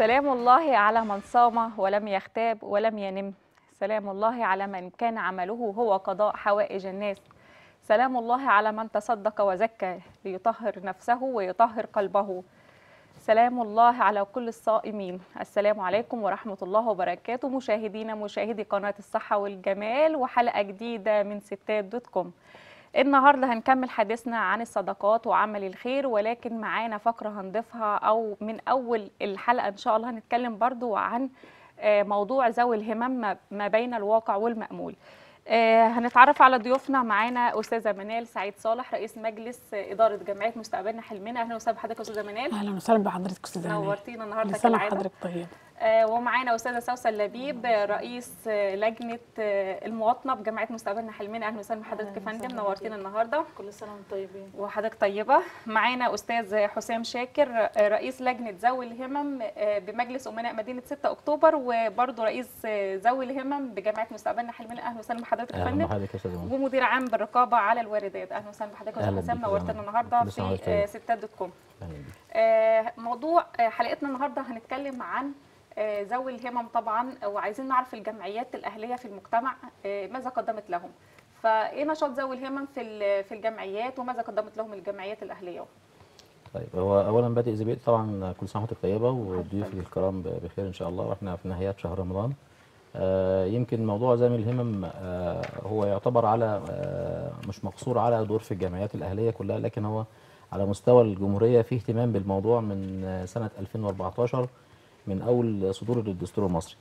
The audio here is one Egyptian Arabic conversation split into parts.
سلام الله على من صام ولم يختاب ولم ينم سلام الله على من كان عمله هو قضاء حوائج الناس سلام الله على من تصدق وزكى ليطهر نفسه ويطهر قلبه سلام الله على كل الصائمين السلام عليكم ورحمة الله وبركاته مشاهدينا مشاهدي قناة الصحة والجمال وحلقة جديدة من ستات دوت كوم النهارده هنكمل حديثنا عن الصدقات وعمل الخير ولكن معانا فقرة هنضيفها أو من أول الحلقة إن شاء الله هنتكلم برضو عن آه، موضوع ذوي الهمم ما- ما بين الواقع والمأمول آه، هنتعرف على ضيوفنا معانا أستاذة منال سعيد صالح رئيس مجلس آه، إدارة جمعية مستقبلنا حلمنا أهلا وسهلا بحضرتك يا أستاذة منال اهلا وسهلا بحضرتك استاذه هناء نورتينا النهارده كل سنه كالعادة وحضرتك طيب آه، ومعانا استاذه سوسن لبيب آه، رئيس آه، لجنه آه، المواطنه بجمعيه مستقبلنا حلمنا اهلا وسهلا بحضرتك يا أهلاً فندم وسهلاً نورتينا بيك. النهارده كل سنة وانتم طيبين وحضرتك طيبه معانا استاذ حسام شاكر آه، رئيس لجنه ذوي الهمم آه، بمجلس امناء مدينه 6 اكتوبر وبرضه رئيس آه، ذوي الهمم بجمعيه مستقبلنا حلمنا اهلا وسهلا بحضرتك يا اهلا فندم بحضرتك يا استاذ منى ومدير عام بالرقابه على الواردات اهلا وسهلا بحضرتك يا أهلاً استاذ حسام بيك يا نورتنا جماعة. النهارده كل سنة في وأنت آه، طيب. ستات دوت كوم اهلا بيك آه، موضوع آه، حلقتنا النهارده هنتكلم عن آه، ذوي الهمم طبعا وعايزين نعرف الجمعيات الاهليه في المجتمع آه، ماذا قدمت لهم فايه نشاط ذوي الهمم في ال- في الجمعيات وماذا قدمت لهم الجمعيات الاهليه طيب هو اولا بادئ زبيد طبعا كل سنه وانتم طيبه وضيوفي الكرام ب- بخير ان شاء الله واحنا في نهايات شهر رمضان آه يمكن موضوع زمن الهمم آه هو يعتبر على آه مش مقصور على دور في الجمعيات الاهليه كلها لكن هو على مستوى الجمهوريه في اهتمام بالموضوع من آه، سنه 2014 من اول صدور الدستور المصري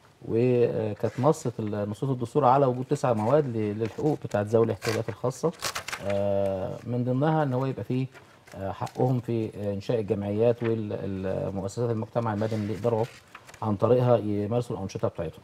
وكانت نصت ال- نصوص الدستور على وجود تسع مواد ل- للحقوق بتاعت ذوي الاحتياجات الخاصه آه، من ضمنها ان هو يبقى فيه آه، حقهم في آه، انشاء الجمعيات والمؤسسات المجتمع المدني اللي يقدروا عن طريقها يمارسوا الانشطه بتاعتهم.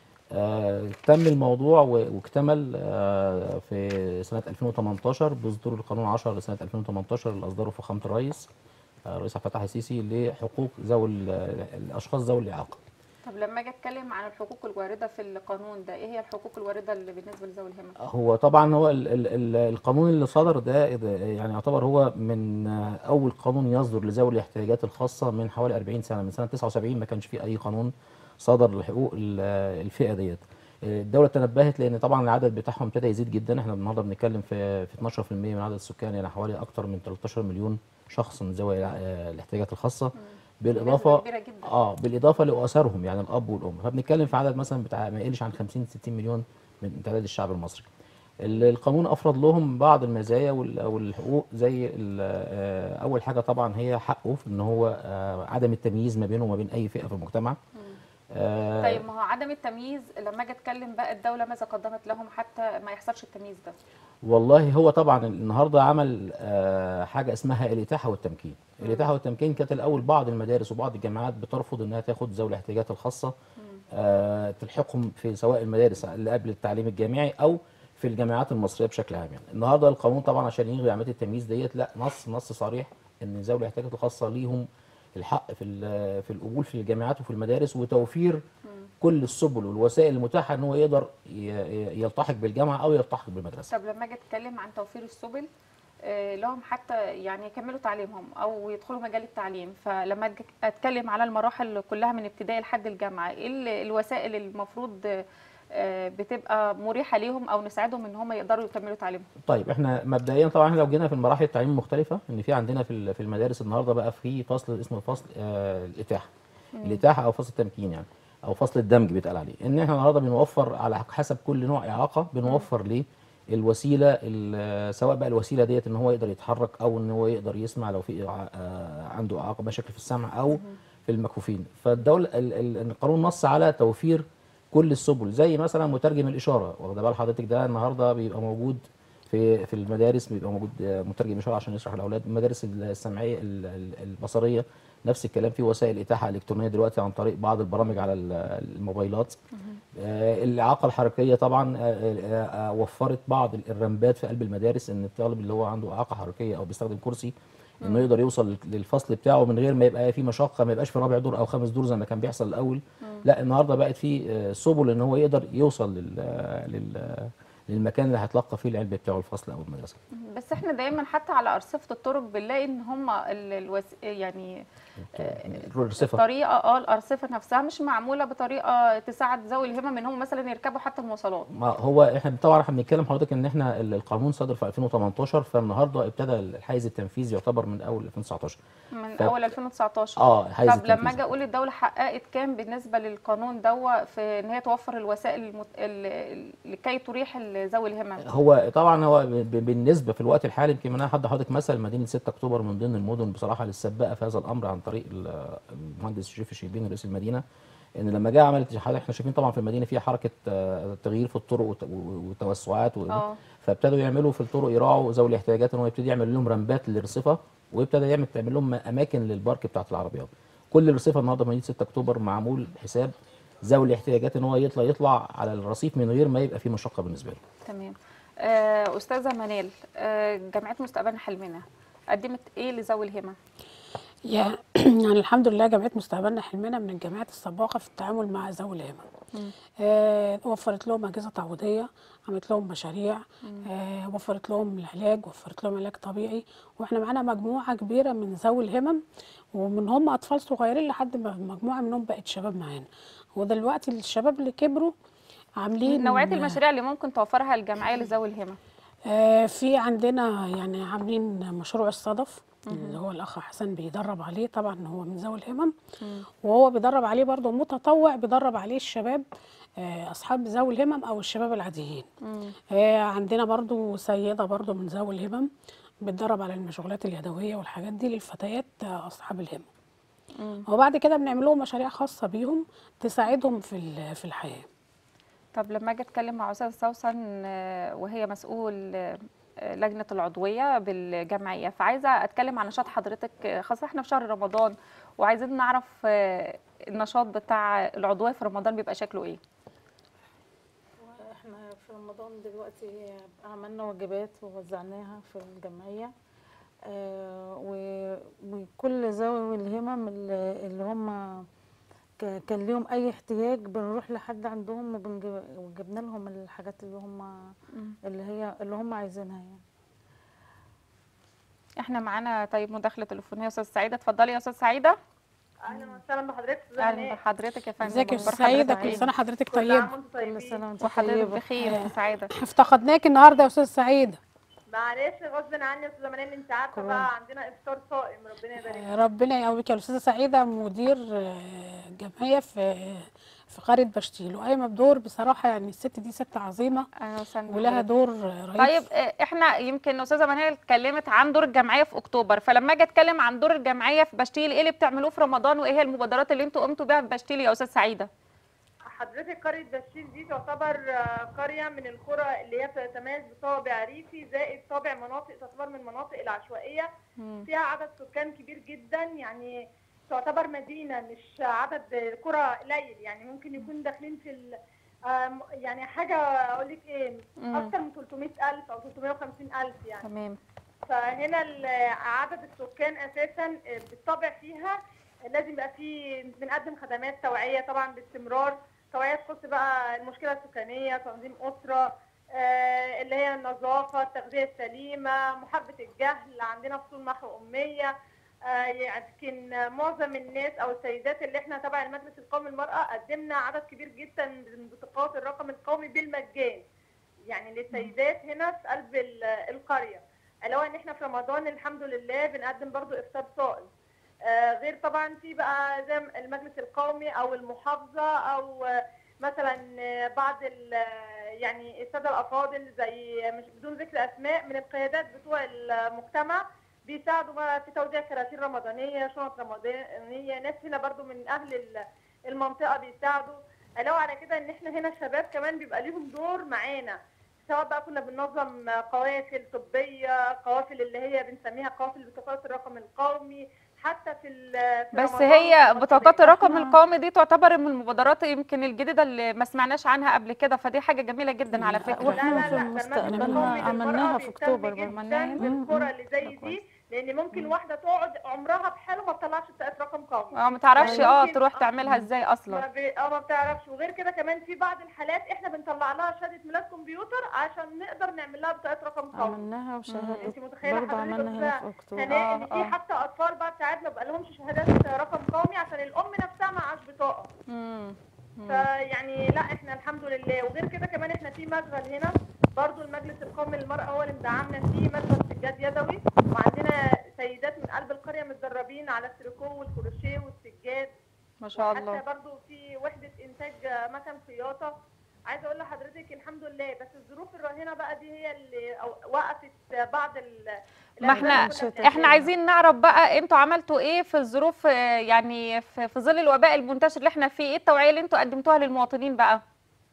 آه، تم الموضوع و- واكتمل آه، في سنه 2018 بصدور القانون 10 لسنه 2018 اللي اصدره فخامه الرئيس آه، الرئيس عبد الفتاح السيسي لحقوق ذوي ال- الاشخاص ذوي الاعاقه. طب لما اجي اتكلم عن الحقوق الوارده في القانون ده ايه هي الحقوق الوارده اللي بالنسبه لذوي الهمم هو طبعا هو ال ال ال القانون اللي صدر ده ده يعني يعتبر هو من اول قانون يصدر لذوي الاحتياجات الخاصه من حوالي 40 سنه من سنه 79 ما كانش في اي قانون صدر لحقوق ال- الفئه ديت الدوله تنبهت لان طبعا العدد بتاعهم ابتدى يزيد جدا احنا النهارده بنتكلم في في 12% من عدد السكان يعني حوالي اكتر من 13 مليون شخص من ذوي الع- الاحتياجات الخاصه بالاضافه كبيره جدا اه بالاضافه لاسرهم يعني الاب والام فبنتكلم في عدد مثلا بتاع ما يقلش عن 50 60 مليون من تعداد الشعب المصري ال- القانون افرض لهم بعض المزايا وال- والحقوق زي ال- آه، اول حاجه طبعا هي حقه في ان هو آه، عدم التمييز ما بينه وما بين اي فئه في المجتمع آه، طيب ما هو عدم التمييز لما اجي اتكلم بقى الدوله ماذا قدمت لهم حتى ما يحصلش التمييز ده والله هو طبعا النهارده عمل آه، حاجه اسمها الاتاحه والتمكين الاتاحه والتمكين كانت الاول بعض المدارس وبعض الجامعات بترفض انها تاخد ذوي الاحتياجات الخاصه آه، تلحقهم في سواء المدارس اللي قبل التعليم الجامعي او في الجامعات المصريه بشكل عام يعني النهارده القانون طبعا عشان يلغي عمليه التمييز ديت لا نص نص صريح ان ذوي الاحتياجات الخاصه ليهم الحق في ال- في القبول في الجامعات وفي المدارس وتوفير كل السبل والوسائل المتاحه ان هو يقدر ي- ي- يلتحق بالجامعه او يلتحق بالمدرسه طب لما اجي اتكلم عن توفير السبل آه، لهم حتى يعني يكملوا تعليمهم او يدخلوا مجال التعليم فلما أجي اتكلم على المراحل كلها من ابتدائي لحد الجامعه ايه ال- الوسائل المفروض آه، بتبقى مريحه ليهم او نساعدهم ان هم يقدروا يكملوا تعليمهم طيب احنا مبدئيا طبعا احنا لو جينا في المراحل التعليم المختلفه ان في عندنا في ال- في المدارس النهارده بقى في فصل اسمه فصل آه الاتاحه الاتاحه او فصل التمكين يعني او فصل الدمج بيتقال عليه ان احنا النهارده بنوفر على حسب كل نوع اعاقه بنوفر ليه الوسيله ال- سواء بقى الوسيله ديت ان هو يقدر يتحرك او ان هو يقدر يسمع لو في إعا- آه، عنده اعاقه مشاكل في السمع او في المكفوفين فالدوله ال- ال- القانون نص على توفير كل السبل زي مثلا مترجم الاشاره واخده بال حضرتك ده النهارده بيبقى موجود في في المدارس بيبقى موجود آه، مترجم اشاره عشان يشرح للاولاد المدارس السمعيه ال- ال- البصريه نفس الكلام في وسائل اتاحه الكترونيه دلوقتي عن طريق بعض البرامج على ال- الموبايلات آه، الاعاقه الحركيه طبعا آه، آه، آه، وفرت بعض الرمبات في قلب المدارس ان الطالب اللي هو عنده اعاقه حركيه او بيستخدم كرسي انه يقدر يوصل للفصل بتاعه من غير ما يبقى في مشقه ما يبقاش في رابع دور او خامس دور زي ما كان بيحصل الاول لا النهارده بقت في آه، سبل ان هو يقدر يوصل لل لل للمكان اللي هيتلقى فيه العلم بتاعه الفصل او المدرسه بس احنا دايما حتى على ارصفه الطرق بنلاقي ان هم ال- الوس... يعني الرصفه الطريقه اه الارصفه نفسها مش معموله بطريقه تساعد ذوي الهمم ان هم مثلا يركبوا حتى المواصلات ما هو احنا طبعا احنا بنتكلم حضرتك ان احنا ال- القانون صدر في 2018 فالنهارده ابتدى الحيز التنفيذي يعتبر من اول 2019 من ف- اول 2019 اه حيز طب لما التنفيذي. اجي اقول الدوله حققت كام بالنسبه للقانون دوا في ان هي توفر الوسائل المت... ال... لكي تريح ذوي الهمم هو طبعا هو ب- بالنسبه في الوقت الحالي يمكن انا حد حضرتك مثل مدينه 6 اكتوبر من ضمن المدن بصراحه للسباقه في هذا الامر عن طريق ال- المهندس شريف الشربيني رئيس المدينه ان لما جه عملت احنا شايفين طبعا في المدينه فيها حركه آه، تغيير في الطرق وت- وتوسعات و- اه فابتدوا يعملوا في الطرق يراعوا ذوي الاحتياجات ان هو يبتدي يعمل لهم رمبات للرصفه ويبتدى يعمل تعمل لهم اماكن للبارك بتاعت العربيات كل الرصيفه النهارده في مدينه 6 اكتوبر معمول حساب ذوي الاحتياجات ان هو يطلع يطلع على الرصيف من غير ما يبقى فيه مشقه بالنسبه له تمام آه، استاذه منال آه، جامعه مستقبل حلمنا قدمت ايه لذوي الهمم يا- يعني الحمد لله جامعة مستقبلنا حلمنا من الجامعات السباقة في التعامل مع ذوي الهمم. آه وفرت لهم أجهزة تعويضية، عملت لهم مشاريع، آه وفرت لهم العلاج، وفرت لهم علاج طبيعي، واحنا معانا مجموعة كبيرة من ذوي الهمم ومن هم أطفال صغيرين لحد ما مجموعة منهم بقت شباب معانا. ودلوقتي الشباب اللي كبروا عاملين نوعيه المشاريع اللي ممكن توفرها الجمعيه لذوي الهمم آه، في عندنا يعني عاملين مشروع الصدف اللي هو الاخ حسن بيدرب عليه طبعا هو من ذوي الهمم وهو بيدرب عليه برضه متطوع بيدرب عليه الشباب آه، اصحاب ذوي الهمم او الشباب العاديين آه، عندنا برضه سيده برضه من ذوي الهمم بتدرب على المشغولات اليدويه والحاجات دي للفتيات آه، اصحاب الهمم وبعد كده بنعمل لهم مشاريع خاصه بيهم تساعدهم في ال- في الحياه طب لما اجي اتكلم مع استاذه سوسن آه، وهي مسؤول آه، لجنه العضويه بالجمعيه فعايزه اتكلم عن نشاط حضرتك آه، خاصه احنا في شهر رمضان وعايزين نعرف آه، النشاط بتاع العضويه في رمضان بيبقى شكله ايه احنا في رمضان دلوقتي عملنا وجبات ووزعناها في الجمعية آه، و- وكل ذوي الهمم اللي اللي هم ك- كان ليهم اي احتياج بنروح لحد عندهم وبنجيب- وجبنا لهم الحاجات اللي هم اللي هي اللي هم عايزينها يعني احنا معانا طيب مداخله تليفونيه استاذ سعيده اتفضلي يا استاذ سعيده اهلا وسهلا بحضرتك استاذ اهلا هناء بحضرتك يا فندم ازيك يا أخبار استاذ سعيده حضرتك كل إيه؟ سنه حضرتك كل طيبه عام وانتم كل طيبين سنة وانت وحضرتك طيبة بخير يا سعيده افتقدناك النهارده يا استاذ سعيده معلش غصب عني يا استاذه منال انت عارفه كورونا. بقى عندنا افطار صائم ربنا يبارك فيك. ربنا يقويك يا استاذه سعيده مدير آه، جمعيه في في قريه بشتيل وقايمه بدور بصراحه يعني الست دي ست عظيمه اهلا وسهلا ولها بحضرتك. دور آه، رهيب طيب آه، احنا يمكن استاذه منال اتكلمت عن دور الجمعيه في اكتوبر فلما اجي اتكلم عن دور الجمعيه في بشتيل ايه اللي بتعملوه في رمضان وايه هي المبادرات اللي انتوا قمتوا بيها في بشتيل يا استاذ سعيده حضرتك قريه بشير دي تعتبر آه، قريه من القرى اللي هي تتميز بطابع ريفي زائد طابع مناطق تعتبر من المناطق العشوائيه فيها عدد سكان كبير جدا يعني تعتبر مدينه مش عدد قرى قليل يعني ممكن يكون داخلين في ال- آم، يعني حاجه اقول لك ايه مم. اكتر من 300000 او 350000 يعني تمام فهنا ال- عدد السكان اساسا بالطبع فيها لازم يبقى في بنقدم خدمات توعيه طبعا باستمرار توعيه تخص بقى المشكله السكانيه تنظيم اسره آه، اللي هي النظافه التغذيه السليمه محاربه الجهل عندنا فصول محو اميه آه، يمكن معظم الناس او السيدات اللي احنا تبع المجلس القومي للمراه قدمنا عدد كبير جدا من بطاقات الرقم القومي بالمجان يعني للسيدات هنا في قلب ال- القريه علاوه ان احنا في رمضان الحمد لله بنقدم برضو افطار صائم آه، غير طبعا في بقى زي ما المجلس القومي او المحافظه او آه، مثلا آه، بعض ال- آه، يعني الساده الافاضل زي مش بدون ذكر اسماء من القيادات بتوع المجتمع بيساعدوا بقى في توزيع كراتين رمضانيه شنط رمضانيه ناس هنا برضو من اهل ال- المنطقه بيساعدوا علاوه على كده ان احنا هنا الشباب كمان بيبقى ليهم دور معانا سواء بقى كنا بننظم قوافل طبيه قوافل اللي هي بنسميها قوافل بطاقات الرقم القومي حتى في ال- في بس رمضان هي في بطاقات مصر الرقم إحنا- القومي دي تعتبر من المبادرات يمكن الجديده اللي ما سمعناش عنها قبل كده فدي حاجه جميله جدا على فكره لا لا لا ده المجلس عملناها- القومي عملناها للمرأة في بيهتم أكتوبر برضه. جدا عملناها هنا؟ بالقرى اللي زي دي لان ممكن واحده تقعد عمرها بحاله ما تطلعش بطاقه رقم قومي اه ما تعرفش يعني اه ممكن- تروح آه. تعملها ازاي ما اصلا ب... اه ما بتعرفش وغير كده كمان في بعض الحالات احنا بنطلع لها شهاده ميلاد كمبيوتر عشان نقدر نعمل لها بطاقه رقم قومي عملناها وشهادة انت متخيله برضه حضرتك عملنا هنا في بقى اكتوبر هنلاقي ان آه، في آه. حتى اطفال بعد ساعات ما بقى لهمش شهادات رقم قومي عشان الام نفسها معهاش بطاقه مم. مم. فيعني لا احنا الحمد لله وغير كده كمان احنا في مشغل هنا برضو المجلس القومي للمرأة هو اللي مدعمنا فيه مشغل سجاد يدوي وعندنا سيدات من قلب القرية متدربين على التريكو والكروشيه والسجاد ما شاء حتى الله برضو في وحدة إنتاج مكن خياطة عايزة أقول لحضرتك الحمد لله بس الظروف الراهنة بقى دي هي اللي أو- وقفت بعض ال ما احنا الأسباب اللي كنا احنا بنعملها. عايزين نعرف بقى انتوا عملتوا ايه في الظروف آه، يعني في في ظل الوباء المنتشر اللي احنا فيه ايه التوعيه اللي انتوا قدمتوها للمواطنين بقى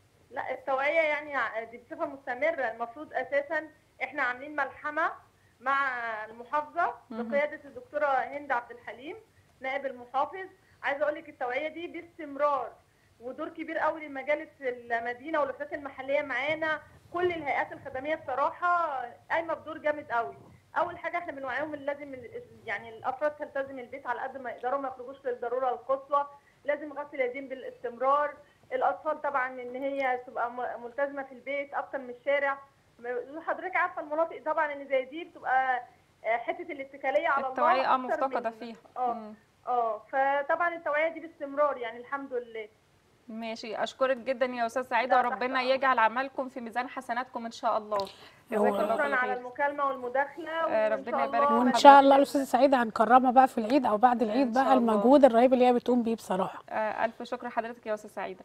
لا التوعية يعني ع- دي بصفة مستمرة المفروض أساسا إحنا عاملين ملحمة مع المحافظة مهم. بقيادة الدكتورة هند عبد الحليم نائب المحافظ عايزة أقول لك التوعية دي باستمرار ودور كبير قوي لمجالس المدينة والوحدات المحلية معانا كل الهيئات الخدمية بصراحة قايمة بدور جامد قوي أول حاجة إحنا بنوعيهم إن لازم ال- يعني الأفراد تلتزم البيت على قد ما يقدروا ما يخرجوش للضرورة القصوى لازم غسل اليدين بالاستمرار الاطفال طبعا ان هي تبقى م- ملتزمه في البيت اكتر من الشارع م- حضرتك عارفه المناطق طبعا ان زي دي بتبقى آه، حته الاتكاليه على الله التوعيه اه أكتر مفتقده من- فيها اه مم. اه فطبعا التوعيه دي باستمرار يعني الحمد لله ماشي اشكرك جدا يا استاذ سعيده لا، وربنا تحت يجعل عملكم في ميزان حسناتكم ان شاء الله جزاك هو- الله شكرا كل على خير المكالمه والمداخله آه، وإن ربنا شاء يبارك الله في وان حضرتك. شاء الله الاستاذه سعيده هنكرمها بقى في العيد او بعد العيد إن بقى شاء الله. المجهود الرهيب اللي هي بتقوم بيه بصراحه آه، ألف شكر حضرتك يا أستاذ سعيدة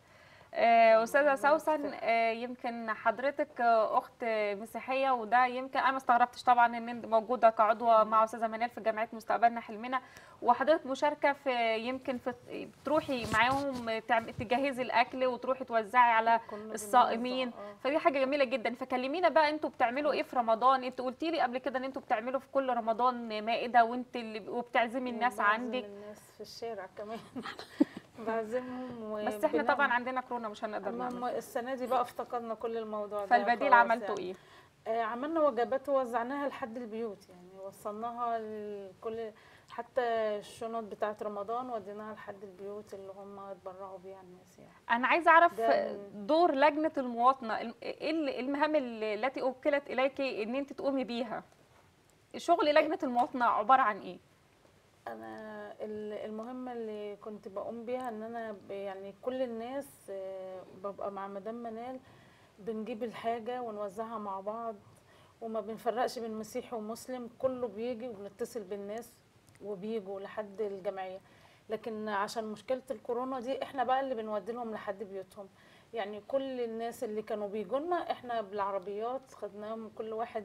آه، أستاذة سوسن آه، يمكن حضرتك آه، أخت مسيحية وده يمكن أنا ما استغربتش طبعا إن أنت موجودة كعضوة مع أستاذة منال في جمعية مستقبلنا حلمنا وحضرتك مشاركة في يمكن في تروحي معاهم تعم- تجهزي الأكل وتروحي توزعي على كنا الصائمين بنوزع، آه. فدي حاجة جميلة جدا فكلمينا بقى أنتوا بتعملوا إيه في رمضان أنت قلتي لي قبل كده إن أنتوا بتعملوا في كل رمضان مائدة وأنت اللي وبتعزمي الناس وبعزم عندك الناس في الشارع كمان بعزمهم بس احنا وبنعمل- طبعا عندنا كورونا مش هنقدر أما نعمل ما السنه دي بقى افتقدنا كل الموضوع ده فالبديل خلاص عملتوا يعني. ايه؟ آه، عملنا وجبات ووزعناها لحد البيوت يعني وصلناها لكل حتى الشنط بتاعت رمضان وديناها لحد البيوت اللي هم اتبرعوا بيها الناس يعني انا عايزه اعرف ده- دور لجنه المواطنه الم- ايه ال- المهام اللي- التي اوكلت اليك ان انت تقومي بيها شغل لجنه المواطنه عباره عن ايه؟ انا ال- المهمه اللي كنت بقوم بيها ان انا ب- يعني كل الناس آه، ببقى مع مدام منال بنجيب الحاجه ونوزعها مع بعض وما بنفرقش بين مسيحي ومسلم كله بيجي وبنتصل بالناس وبيجوا لحد الجمعيه لكن عشان مشكله الكورونا دي احنا بقى اللي بنودي لهم لحد بيوتهم يعني كل الناس اللي كانوا بيجوا لنا احنا بالعربيات خدناهم كل واحد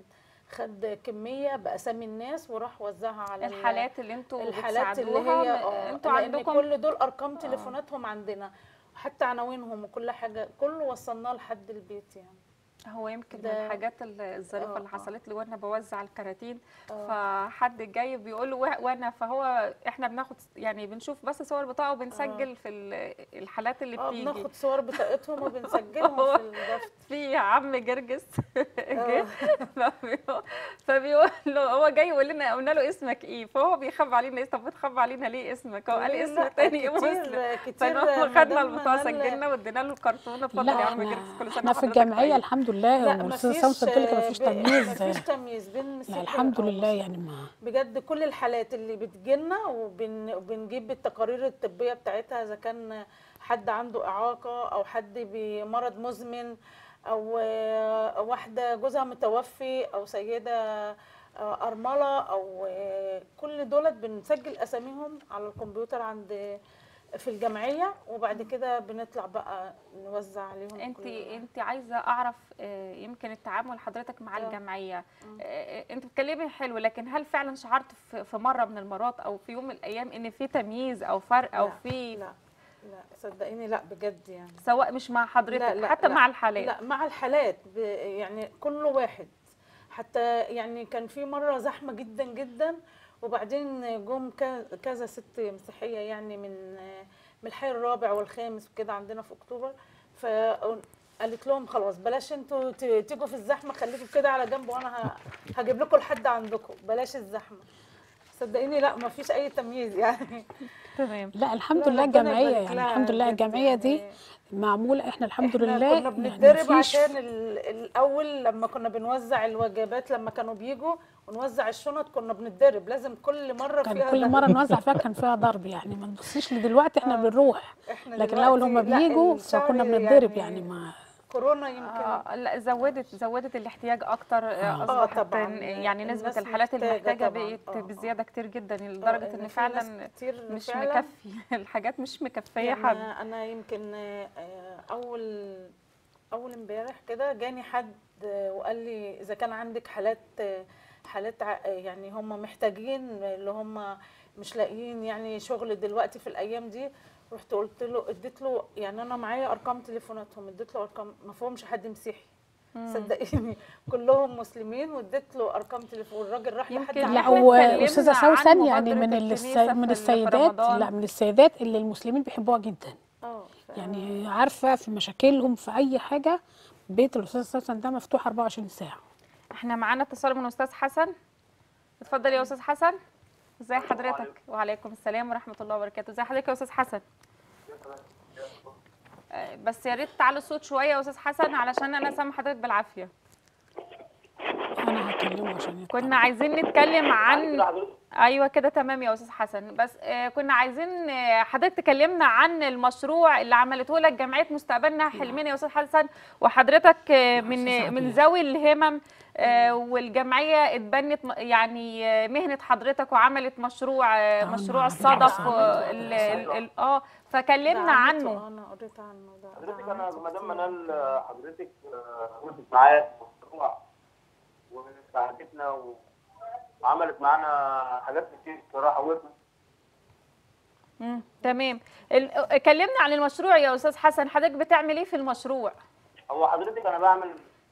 خد كميه باسامي الناس وراح وزعها على ال- الحالات اللي انتوا الحالات اللي بتساعدوها هي م- اه انتوا لان عندكم كل دول ارقام تليفوناتهم عندنا وحتى عناوينهم وكل حاجه كله وصلناه لحد البيت يعني هو يمكن من ده- الحاجات ال- الظريفه آه، اللي آه. حصلت لي وانا بوزع الكراتين آه. فحد جاي بيقول له "وا- وانا فهو احنا بناخد يعني بنشوف بس صور بطاقه وبنسجل في ال- الحالات اللي اه بتيجي بناخد صور بطاقتهم وبنسجلهم هو- في الدفتر في عم جرجس آه. جه فبيقول- فبيقول له هو جاي يقول لنا قلنا له اسمك ايه فهو بيخبي علينا طب بتخبي علينا ليه اسمك هو قال لا، اسم تاني مسلم كتير كتير فاحنا خدنا مدام البطاقه منال- سجلنا وادينا له الكرتونه اتفضل لا يا عم احنا جرجس كل سنه احنا في وحضرتك الجمعيه طيب. الحمد لله لا والاستاذ مفيش سمسم قلت لك مفيش ب- تمييز مفيش تمييز بين لا مسيحي الحمد أو لله مسلم. يعني ما بجد كل الحالات اللي بتجيلنا وبن... وبنجيب التقارير الطبية بتاعتها إذا كان حد عنده إعاقة أو حد بمرض مزمن أو آه، واحدة جوزها متوفي أو سيدة آه، أرملة أو آه، كل دولت بنسجل أساميهم على الكمبيوتر عند في الجمعية وبعد كده بنطلع بقى نوزع عليهم انت كل- انت عايزه اعرف آه، يمكن التعامل حضرتك مع آه. الجمعيه آه، انت بتتكلمي حلو لكن هل فعلا شعرت في في مره من المرات او في يوم من الايام ان في تمييز او فرق او لا، في لا لا صدقيني لا بجد يعني سواء مش مع حضرتك لا، لا، حتى لا، مع الحالات لا مع الحالات ب- يعني كل واحد حتى يعني كان في مره زحمه جدا جدا وبعدين جم ك- كذا ست مسيحيه يعني من من الحي الرابع والخامس وكده عندنا في اكتوبر فقالت لهم خلاص بلاش انتوا ت- تيجوا في الزحمه خليكم كده على جنب وانا ه- هجيب لكم لحد عندكم بلاش الزحمه صدقيني لا ما فيش اي تمييز يعني تمام لا الحمد لا، لله ربنا الجمعيه يبارك يعني لها الحمد لله بجد الجمعيه دي يعني. معموله احنا الحمد احنا لله كنا يعني بنتدرب مفيش- عشان ال- الاول لما كنا بنوزع الوجبات لما كانوا بيجوا ونوزع الشنط كنا بنتدرب لازم كل مره كان فيها كل ده. مره نوزع فيها كان فيها ضرب يعني ما تبصيش لدلوقتي احنا بنروح احنا لكن الاول هم دلوقتي لا، بيجوا الشعر فكنا بنتضرب يعني ما كورونا يمكن آه لا زودت زودت الاحتياج اكتر آه، آه، اصبحت طبعاً. يعني نسبه الناس الحالات محتاجة المحتاجه طبعاً. بقت آه، آه. بزياده كتير جدا آه، لدرجه إن ان في ناس فعلا كتير مش فعلاً مكفي الحاجات مش مكفيه يعني حد انا يمكن آه، اول اول امبارح كده جاني حد آه، وقال لي اذا كان عندك حالات آه، حالات ع- آه، يعني هم محتاجين اللي هم مش لاقيين يعني شغل دلوقتي في الايام دي رحت قلت له اديت له يعني انا معايا ارقام تليفوناتهم اديت له ارقام ما فيهمش حد مسيحي صدقيني كلهم مسلمين واديت له ارقام تليفون الراجل راح يمكن لحد لا، لا عنده. إحنا واستاذه اتكلمنا عن سوسن يعني مبادرة من الكنيسة الس... من في- في السيدات رمضان. لا من السيدات اللي المسلمين بيحبوها جدا اه ف- يعني عارفه في مشاكلهم في اي حاجه بيت الاستاذه سوسن ده مفتوح 24 ساعه احنا معانا اتصال من استاذ حسن اتفضل يا استاذ حسن ازي حضرتك وعليكم السلام ورحمه الله وبركاته ازي حضرتك يا استاذ حسن آه، بس يا ريت تعلي الصوت شويه يا استاذ حسن علشان انا سامع حضرتك بالعافيه انا هكلمه عشان يطلع. كنا عايزين نتكلم عن ايوه كده تمام يا استاذ حسن بس آه، كنا عايزين آه، حضرتك تكلمنا عن المشروع اللي عملته لك جمعيه مستقبلنا حلمنا يا استاذ حسن وحضرتك آه، من أستاذ من عبير. ذوي الهمم آه، والجمعيه اتبنت م- يعني آه، مهنه حضرتك وعملت مشروع آه، تعاون مشروع مع الصدف العبير. آه، ال- ال- ال- اه ده فكلمنا عملته، عنه انا قريت عنه ده ده حضرتك انا عملته مدام كتير. منال آه، حضرتك آه، وقفت معايا في المشروع وساعدتنا وعملت معانا حاجات كتير بصراحه وقفت مم. تمام ال- كلمنا عن المشروع يا استاذ حسن حضرتك بتعمل ايه في المشروع هو حضرتك انا بعمل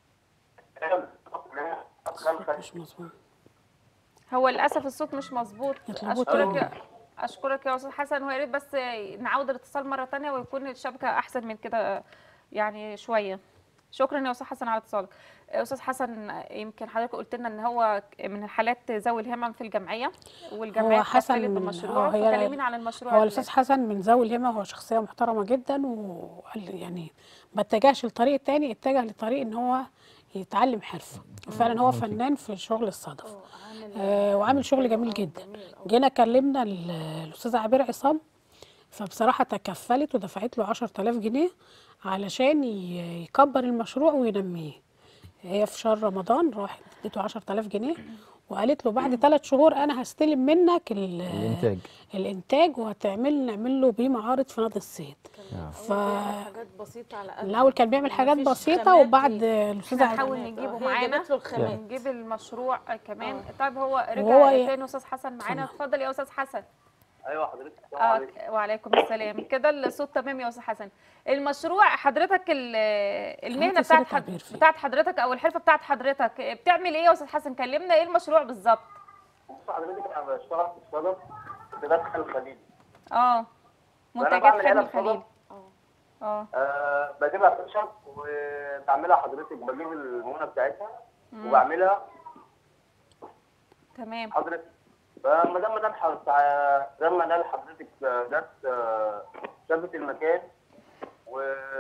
أدخل مش مظبوط هو للاسف الصوت مش مظبوط يطلبوه اشكرك تاني. يا اشكرك يا استاذ حسن ويا ريت بس نعود الاتصال مره تانية ويكون الشبكه احسن من كده يعني شويه شكرا يا استاذ حسن على اتصالك استاذ حسن يمكن حضرتك قلت لنا ان هو من الحالات ذوي الهمم في الجمعيه والجمعيه هو حسن اتكفلت من- بالمشروع آه، هي- فكلمينا عن المشروع هو اللي- الاستاذ حسن من ذوي الهمه هو شخصيه محترمه جدا وقال لي يعني ما اتجهش لطريق تاني اتجه لطريق ان هو يتعلم حرفه وفعلا هو فنان في شغل الصدف آه وعامل شغل جميل جدا جينا كلمنا ال- الاستاذه عبير عصام فبصراحه تكفلت ودفعت له 10000 جنيه علشان ي- يكبر المشروع وينميه هي في شهر رمضان راحت اديته 10000 جنيه وقالت له بعد ثلاث شهور انا هستلم منك ال- الانتاج الانتاج وهتعمل نعمل له بيه معارض في نادي الصيد ف حاجات بسيطه على قد الاول كان بيعمل حاجات مفيش بسيطه خامات وبعد دي. الاستاذه احنا نحاول عبير- نجيبه هي معانا جابت له الخامات. نجيب المشروع كمان طيب هو رجع وهو ي- تاني استاذ حسن معانا اتفضل يا استاذ حسن ايوه حضرتك السلام آه عليكم وعليكم السلام كده الصوت تمام يا استاذ حسن المشروع حضرتك ال- المهنه عملت بتاعت صورة حد تعبير فيه. بتاعت حضرتك او الحرفه بتاعت حضرتك بتعمل ايه يا استاذ حسن كلمنا ايه المشروع بالظبط بص حضرتك انا بشتغل في الصدف في داخل الخليج اه منتجات بعمل خير علب الخليل صدف. اه أه بجيبها خشب وبعملها حضرتك بجيب المونه بتاعتها وبعملها تمام حضرتك فما دام مدام حضرتك زي ما قال حضرتك جت آه، شافت المكان و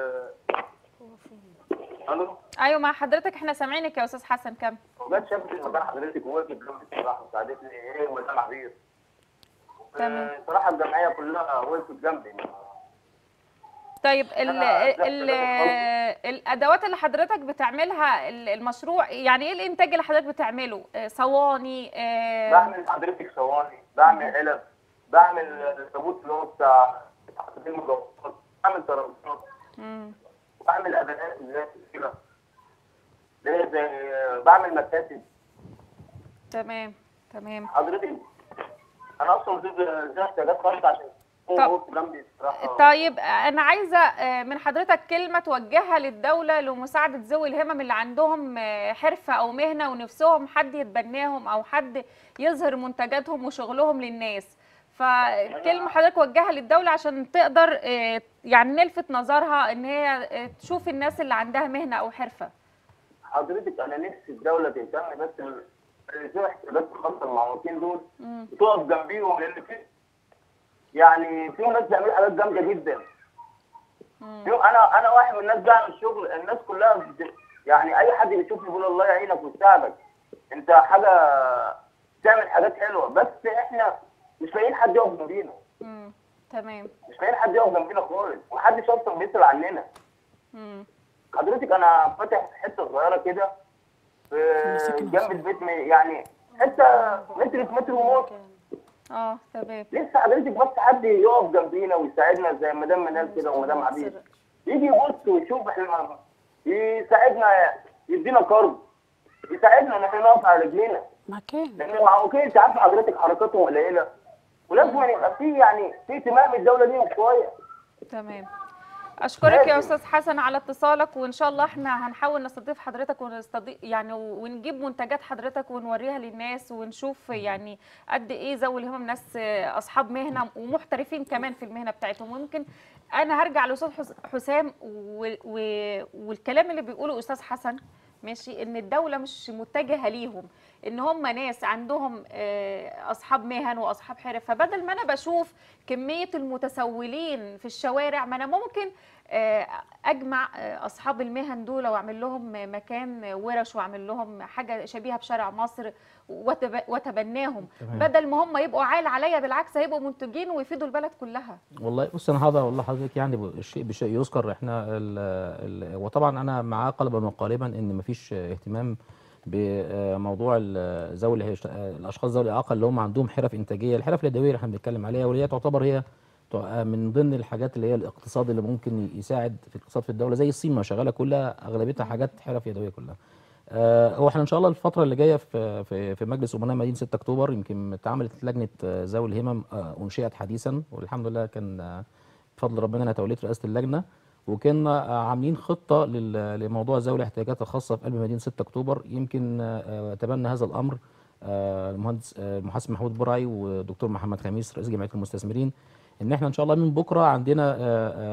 الو ايوه مع حضرتك احنا سامعينك يا استاذ حسن كم جت شافت المكان حضرتك ووقفت جنبي بصراحه وساعدتني ايه ومدام عبير تمام. آه، صراحه الجمعيه كلها وقفت جنبي طيب ال أنا ال لا، الادوات اللي حضرتك بتعملها ال- المشروع يعني ايه الانتاج اللي حضرتك بتعمله آه، صواني آه، بعمل حضرتك صواني بعمل علب بعمل التابوت اللي هو بتاع تحضير المجوهرات بعمل ترابيزات مم. بعمل ادوات اللي هي كده اللي هي زي بعمل مكاتب تمام تمام حضرتك انا اصلا ضد ذي احتياجات خاصه عشان طب. هو وقف جنبي بصراحه طيب انا عايزه آه، من حضرتك كلمه توجهها للدوله لمساعده ذوي الهمم اللي عندهم آه، حرفه او مهنه ونفسهم حد يتبناهم او حد يظهر منتجاتهم وشغلهم للناس فكلمه حضرتك وجهها للدوله عشان تقدر آه، يعني نلفت نظرها ان هي آه، تشوف الناس اللي عندها مهنه او حرفه حضرتك انا نفسي الدوله تهتم بس بال- ذوي احتياجات خاصه المعوقين دول بتقف جنبيهم لان في يعني في ناس بتعمل حاجات جامده جدا في- انا انا واحد من الناس بعمل الشغل الناس كلها بت- يعني اي حد بيشوفني بيقول الله يعينك ويساعدك انت حاجه تعمل حاجات حلوه بس احنا مش لاقيين حد يقف جنبينا مم. تمام مش لاقيين حد يقف جنبينا خالص ومحدش اصلا بيسال عننا مم. حضرتك انا فاتح حته صغيره كده في مساكن جنب البيت م- يعني حته متر في متر ونص اه تمام لسه حضرتك بس حد يقف جنبينا ويساعدنا زي مدام منال كده ومدام عبيد يجي يبص ويشوف احنا يساعدنا يدينا قرض يساعدنا ان احنا نقف على رجلينا مكان لان المعوقين انت عارف حضرتك حركاتهم قليله ولازم يبقى في يعني في اهتمام من الدوله ليهم شويه تمام اشكرك يا استاذ حسن على اتصالك وان شاء الله احنا هنحاول نستضيف حضرتك ونستضيف يعني ونجيب منتجات حضرتك ونوريها للناس ونشوف يعني قد ايه ذوي الهمم ناس اصحاب مهنه ومحترفين كمان في المهنه بتاعتهم ويمكن انا هرجع لاستاذ حس- حسام و... و... والكلام اللي بيقوله استاذ حسن ماشي ان الدوله مش متجهه ليهم ان هم ناس عندهم آه، اصحاب مهن واصحاب حرف فبدل ما انا بشوف كميه المتسولين في الشوارع ما انا ممكن آه، اجمع آه، اصحاب المهن دول واعمل لهم مكان ورش واعمل لهم حاجه شبيهه بشارع مصر وتب- وتبناهم تمام. بدل ما هم يبقوا عال عليا بالعكس هيبقوا منتجين ويفيدوا البلد كلها والله بص انا هقدر اقول لحضرتك يعني ب- الشيء بشيء يذكر احنا ال ال وطبعا انا معاه قلبا وقالبا ان مفيش اهتمام بموضوع ال- ذوي اللي هيشت- الاشخاص ذوي الاعاقه اللي هم عندهم حرف انتاجيه الحرف اليدويه اللي احنا بنتكلم عليها واللي هي تعتبر هي تع- من ضمن الحاجات اللي هي الاقتصاد اللي ممكن يساعد في الاقتصاد في الدوله زي الصين ما شغاله كلها اغلبيتها حاجات حرف يدويه كلها آه، هو احنا ان شاء الله الفتره اللي جايه في في في مجلس امناء مدينه 6 اكتوبر يمكن اتعملت لجنه آه، ذوي الهمم آه، انشئت حديثا والحمد لله كان آه، بفضل ربنا انا توليت رئاسه اللجنه وكنا آه، عاملين خطه لل- لموضوع ذوي الاحتياجات الخاصه في قلب مدينه 6 اكتوبر يمكن آه، آه، تبنى هذا الامر آه، المهندس آه، المحاسب محمود برعي ودكتور محمد خميس رئيس جمعيه المستثمرين ان احنا ان شاء الله من بكره عندنا آه،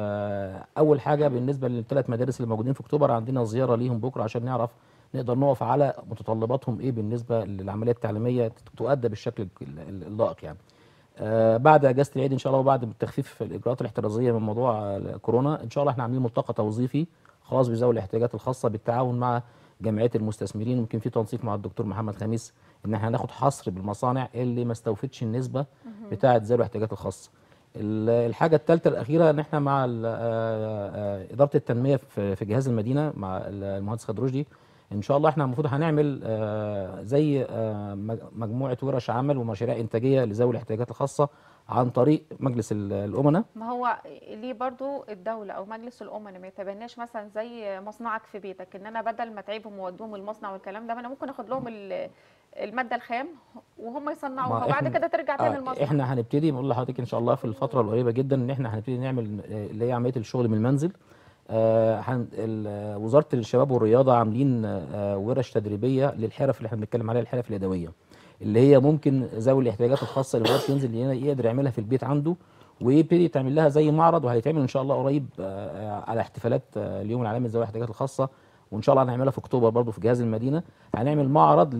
آه، اول حاجه بالنسبه للثلاث مدارس اللي موجودين في اكتوبر عندنا زياره ليهم بكره عشان نعرف نقدر نقف على متطلباتهم ايه بالنسبه للعمليه التعليميه تؤدى بالشكل ال- ال- اللائق يعني. آه بعد اجازه العيد ان شاء الله وبعد تخفيف الاجراءات الاحترازيه من موضوع آه، كورونا ان شاء الله احنا عاملين ملتقى توظيفي خاص بذوي الاحتياجات الخاصه بالتعاون مع جمعيه المستثمرين ويمكن في تنسيق مع الدكتور محمد خميس ان احنا هناخد حصر بالمصانع اللي ما استوفتش النسبه بتاعه ذوي الاحتياجات الخاصه. ال- الحاجه الثالثه الاخيره ان احنا مع ال- آه، آه، اداره التنميه في في جهاز المدينه مع ال- المهندس خالد رشدي ان شاء الله احنا المفروض هنعمل آه، زي آه، مج- مجموعه ورش عمل ومشاريع انتاجيه لذوي الاحتياجات الخاصه عن طريق مجلس ال- الامناء ما هو ليه برضو الدولة أو مجلس الأمنا ما يتبناش مثلا زي مصنعك في بيتك إن أنا بدل ما تعيبهم وودوهم المصنع والكلام ده ما أنا ممكن آخد لهم ال- المادة الخام وهم يصنعوها ما وبعد إحنا- كده ترجع تاني آه، المصنع احنا هنبتدي بنقول لحضرتك ان شاء الله في الفتره القريبه جدا ان احنا هنبتدي نعمل آه، اللي هي عمليه الشغل من المنزل آه، هن- ال- آه، وزاره الشباب والرياضه عاملين آه، ورش تدريبيه للحرف اللي احنا بنتكلم عليها الحرف اليدويه اللي هي ممكن ذوي الاحتياجات الخاصه اللي ما يقدرش ينزل ي- يقدر يعملها في البيت عنده ويبتدي تعمل لها زي معرض وهيتعمل ان شاء الله قريب آه، آه، على احتفالات آه، اليوم العالمي لذوي الاحتياجات الخاصه وان شاء الله هنعملها في اكتوبر برضو في جهاز المدينه هنعمل معرض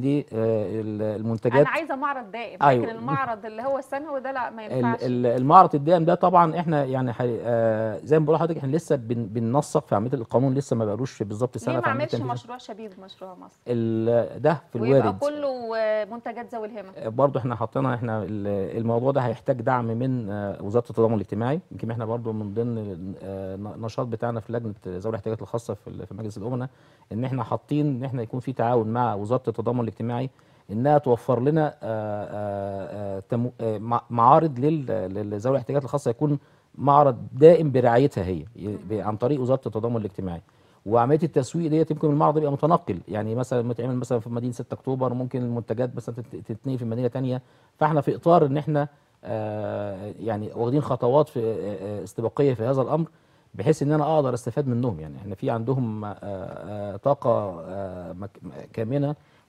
للمنتجات أنا عايزة معرض دائم أيوة. لكن المعرض اللي هو السنوي ده لا ما ال- ينفعش ال- المعرض الدائم ده طبعا احنا يعني حي... آه زي ما بقول لحضرتك احنا لسه بن... بننسق في عمليه القانون لسه ما بقالوش بالظبط سنه ليه ما في عمليه عملش التنفيذ. مشروع شبيه بمشروع مصر ال... ده في ويبقى الوارد كله آه، منتجات ذوي الهمم برضه احنا حطينا احنا ال- الموضوع ده هيحتاج دعم من آه، وزاره التضامن الاجتماعي يمكن احنا برضه من ضمن آه، النشاط بتاعنا في لجنه ذوي الاحتياجات الخاصه في ال- في مجلس الامناء ان احنا حاطين ان احنا يكون في تعاون مع وزاره التضامن الاجتماعي انها توفر لنا آه، آه، آه، تمو- آه، مع- معارض لل- لذوي الاحتياجات الخاصه يكون معرض دائم برعايتها هي ي- ب- عن طريق وزاره التضامن الاجتماعي وعمليه التسويق ديت يمكن المعرض يبقى متنقل يعني مثلا متعمل مثلا في مدينه 6 اكتوبر ممكن المنتجات مثلا تت- تتنقل في مدينه تانية فاحنا في اطار ان احنا آه، يعني واخدين خطوات في آه، آه، استباقيه في هذا الامر بحيث ان انا اقدر استفاد منهم يعني احنا في عندهم آه، آه، طاقه آه، مك- كامنه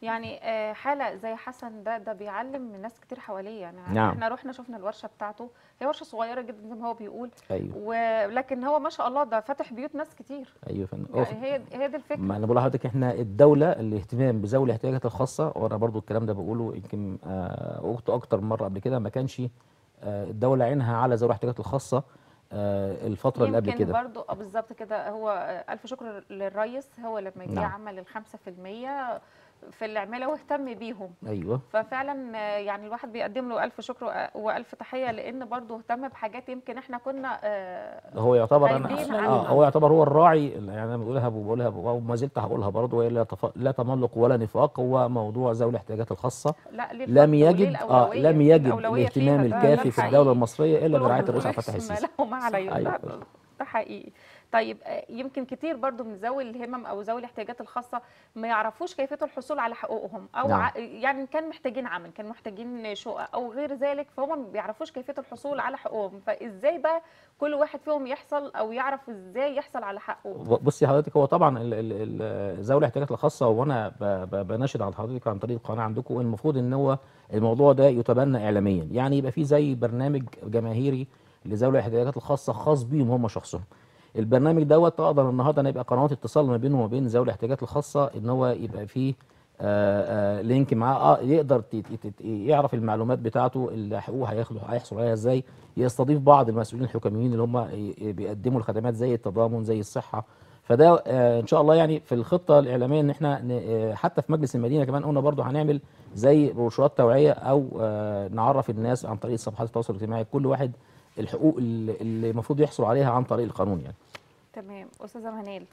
يعني آه، حاله زي حسن ده ده بيعلم ناس كتير حواليه يعني نعم. احنا رحنا شفنا الورشه بتاعته هي ورشه صغيره جدا زي ما هو بيقول ايوه ولكن هو ما شاء الله ده فاتح بيوت ناس كتير ايوه يا فندم يعني أوف. هي هي دي الفكره ما انا بقول لحضرتك احنا الدوله الاهتمام بذوي الاحتياجات الخاصه وانا برضو الكلام ده بقوله يمكن آه، قلته اكتر من مره قبل كده ما كانش آه، الدوله عينها على ذوي الاحتياجات الخاصه آه، الفتره اللي قبل يمكن كده برضو اه بالظبط كده هو آه، الف شكر للرئيس هو لما جه نعم. عمل الخمسة في المية في العماله واهتم بيهم ايوه ففعلا آه، يعني الواحد بيقدم له الف شكر وأ- والف تحيه لان برضو اهتم بحاجات يمكن احنا كنا آه، هو يعتبر انا غايبين عنه. اه هو يعتبر هو الراعي اللي يعني انا بقولها وبقولها وما زلت هقولها برضه وهي لا, تف... لا تملق ولا نفاق هو موضوع ذوي الاحتياجات الخاصه لا ليه لم الفضل وليه يجد اه الأولوية؟ لم يجد الأولوية فيها الاهتمام ده- الكافي ده في حقيقي. الدوله المصريه الا كل برعايه واحد الرئيس عبد ملوش الفتاح السيسي ما له ما عليه أيوة. ده, ده حقيقي طيب آه، يمكن كتير برضو من ذوي الهمم او ذوي الاحتياجات الخاصه ما يعرفوش كيفيه الحصول على حقوقهم او نعم. ع... يعني كان محتاجين عمل كان محتاجين شقق او غير ذلك فهم ما بيعرفوش كيفيه الحصول على حقوقهم فازاي بقى كل واحد فيهم يحصل او يعرف ازاي يحصل على حقه بصي حضرتك هو طبعا ال- ال- ال- ذوي الاحتياجات الخاصه وانا ب- ب- بناشد على حضرتك عن طريق القناه عندكم المفروض ان هو الموضوع ده يتبنى اعلاميا يعني يبقى في زي برنامج جماهيري لذوي الاحتياجات الخاصه خاص بيهم هم شخصهم البرنامج دوت تقدر النهارده ان يبقى قنوات اتصال ما بينه وما بين ذوي الاحتياجات الخاصه ان هو يبقى فيه آه، آه، لينك معاه اه يقدر ت- ت- ت- يعرف المعلومات بتاعته اللي حقوقه هياخد هيحصل عليها ازاي يستضيف بعض المسؤولين الحكوميين اللي هم ي- بيقدموا الخدمات زي التضامن زي الصحه فده آه، ان شاء الله يعني في الخطه الاعلاميه ان احنا ن- آه، حتى في مجلس المدينه كمان قلنا برضو هنعمل زي بروشورات توعيه او آه، نعرف الناس عن طريق صفحات التواصل الاجتماعي كل واحد الحقوق اللي اللي المفروض يحصل عليها عن طريق القانون يعني تمام استاذه منال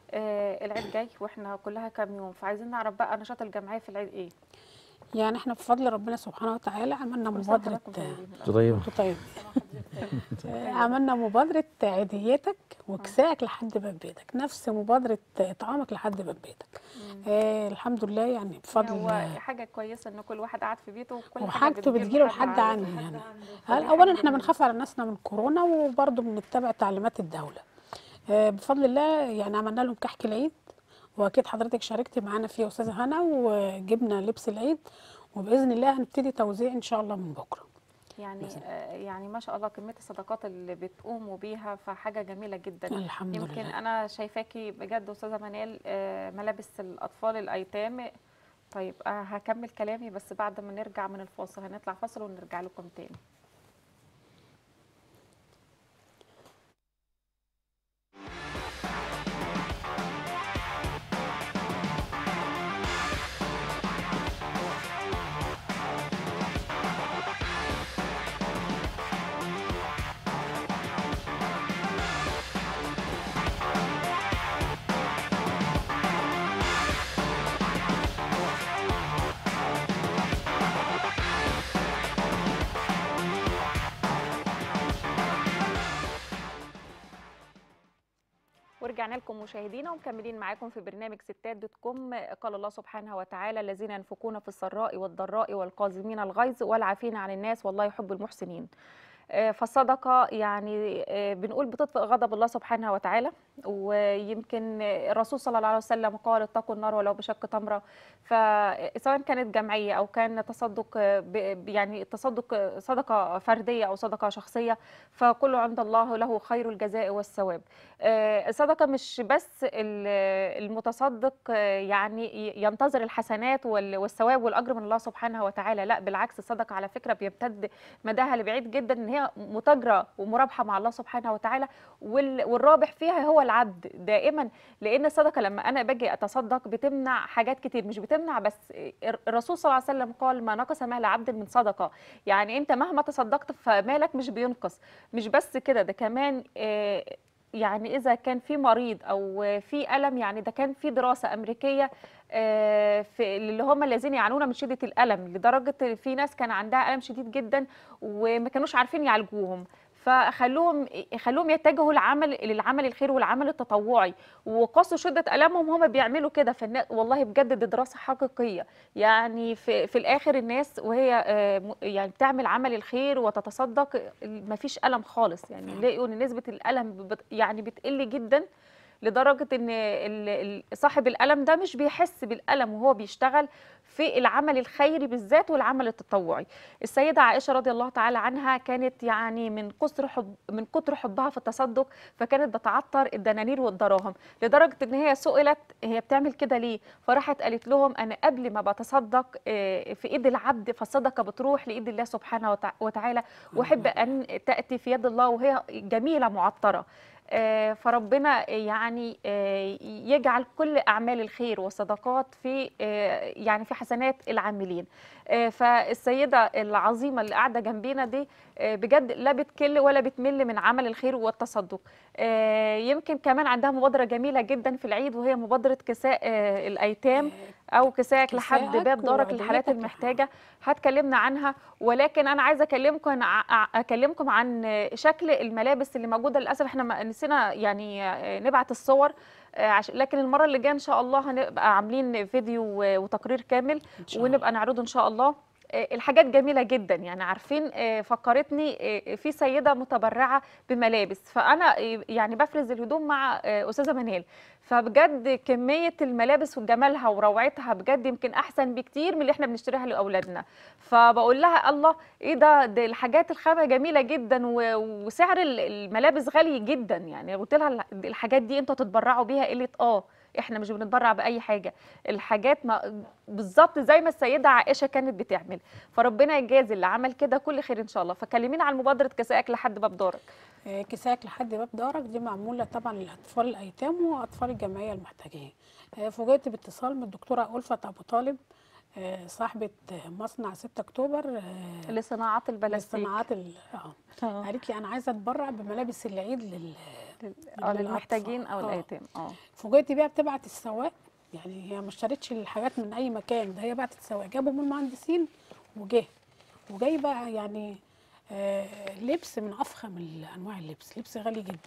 آه العيد جاي واحنا كلها كام يوم فعايزين نعرف بقى نشاط الجمعيه في العيد ايه يعني احنا بفضل ربنا سبحانه وتعالى عملنا كل سنة مبادرة وحضراتكم طيبين. طيب انتوا طيب آه، عملنا مبادرة عيديتك وكسائك لحد باب بيتك نفس مبادرة إطعامك لحد باب بيتك آه الحمد لله يعني بفضل هو حاجه كويسه ان كل واحد قاعد في بيته وكل حاجة وحاجته بتجيله لحد عنه يعني هل اولا احنا بنخاف على ناسنا من كورونا وبرضه بنتبع تعليمات الدوله آه، بفضل الله يعني عملنا لهم كحك العيد واكيد حضرتك شاركتي معانا فيه يا استاذه هنا وجبنا لبس العيد وباذن الله هنبتدي توزيع ان شاء الله من بكره يعني آه يعني ما شاء الله كميه الصدقات اللي بتقوموا بيها فحاجه جميله جدا الحمد يمكن لله انا شايفاكي بجد استاذه منال آه ملابس الاطفال الايتام طيب آه هكمل كلامي بس بعد ما نرجع من الفاصل هنطلع فاصل ونرجع لكم تاني ورجعنا لكم مشاهدينا ومكملين معاكم في برنامج ستات دوت كوم قال الله سبحانه وتعالى الذين ينفقون في السراء والضراء والقاظمين الغيظ والعافين عن الناس والله يحب المحسنين آه، فالصدقة يعني آه، بنقول بتطفئ غضب الله سبحانه وتعالى ويمكن الرسول صلى الله عليه وسلم قال اتقوا النار ولو بشق تمرة فسواء كانت جمعية أو كان تصدق آه، ب- يعني تصدق آه، صدقة فردية أو صدقة شخصية فكل عند الله له خير الجزاء والثواب آه، الصدقة مش بس ال- المتصدق آه، يعني ي- ينتظر الحسنات وال- والثواب والأجر من الله سبحانه وتعالى لا بالعكس الصدقة على فكرة بيمتد مداها لبعيد جدا ان هي متاجره ومرابحه مع الله سبحانه وتعالى وال- والرابح فيها هو العبد دائما لان الصدقه لما انا باجي اتصدق بتمنع حاجات كتير مش بتمنع بس الرسول صلى الله عليه وسلم قال ما نقص مال عبد من صدقه يعني انت مهما تصدقت فمالك مش بينقص مش بس كده ده كمان آه، يعني اذا كان في مريض او في الم يعني ده كان في دراسه امريكيه آه، في اللي هم الذين يعانون من شده الالم لدرجه في ناس كان عندها الم شديد جدا وما كانوش عارفين يعالجوهم فخلوهم خلوهم يتجهوا للعمل للعمل الخير والعمل التطوعي وقاسوا شده المهم هم بيعملوا كده فالنا- والله بجد دي دراسه حقيقيه يعني في في الاخر الناس وهي آه، م- يعني بتعمل عمل الخير وتتصدق ما فيش الم خالص يعني لقوا ان نسبه الالم بت يعني بتقل جدا لدرجه ان ال- ال- صاحب الالم ده مش بيحس بالالم وهو بيشتغل في العمل الخيري بالذات والعمل التطوعي السيده عائشه رضي الله تعالى عنها كانت يعني من كثر حب من كتر حبها في التصدق فكانت بتعطر الدنانير والدراهم لدرجه ان هي سئلت هي بتعمل كده ليه فراحت قالت لهم انا قبل ما بتصدق آه، في ايد العبد فالصدقه بتروح لايد الله سبحانه وتع- وتعالى واحب ان تاتي في يد الله وهي جميله معطره آه، فربنا يعني آه، يجعل كل اعمال الخير والصدقات في آه، يعني في حسنات العاملين آه، فالسيده العظيمه اللي قاعده جنبينا دي آه، بجد لا بتكل ولا بتمل من عمل الخير والتصدق آه، يمكن كمان عندها مبادره جميله جدا في العيد وهي مبادره كساء آه، الايتام او كساك لحد كساءك باب دارك وعدويتك للحالات لحد. المحتاجه هتكلمنا عنها ولكن انا عايزه اكلمكم عن- اكلمكم عن شكل الملابس اللي موجوده للاسف احنا ما- نسينا يعني نبعت الصور آه، عش- لكن المره اللي جايه ان شاء الله هنبقى عاملين فيديو و- وتقرير كامل إن شاء الله. ونبقى نعرضه ان شاء الله آه، الحاجات جميله جدا يعني عارفين آه، فكرتني آه، في سيده متبرعه بملابس فانا آه، يعني بفرز الهدوم مع آه، استاذه منال فبجد كميه الملابس وجمالها وروعتها بجد يمكن احسن بكتير من اللي احنا بنشتريها لاولادنا فبقول لها الله ايه ده ده الحاجات الخامه جميله جدا و- وسعر ال- الملابس غالي جدا يعني قلت لها ال- الحاجات دي انتوا تتبرعوا بيها قالت اه احنا مش بنتبرع باي حاجه الحاجات ما بالظبط زي ما السيده عائشه كانت بتعمل فربنا يجازي اللي عمل كده كل خير ان شاء الله فكلمينا عن مبادره كسائك لحد باب دارك آه، كساك لحد باب دارك دي معموله طبعا للاطفال الايتام واطفال الجمعيه المحتاجين آه، فوجئت باتصال من الدكتوره ألفت ابو طالب آه، صاحبه آه، مصنع 6 اكتوبر آه، لصناعات البلاستيك للصناعات ال- اه قالت لي انا عايزه اتبرع بملابس العيد لل اه للأطفال. للمحتاجين او آه. الايتام اه فوجئت بيها بتبعت السواق يعني هي ما اشترتش الحاجات من اي مكان ده هي بعتت السواق جابوا من المهندسين وجه وجاي بقى يعني آه لبس من افخم ال- انواع اللبس لبس غالي جدا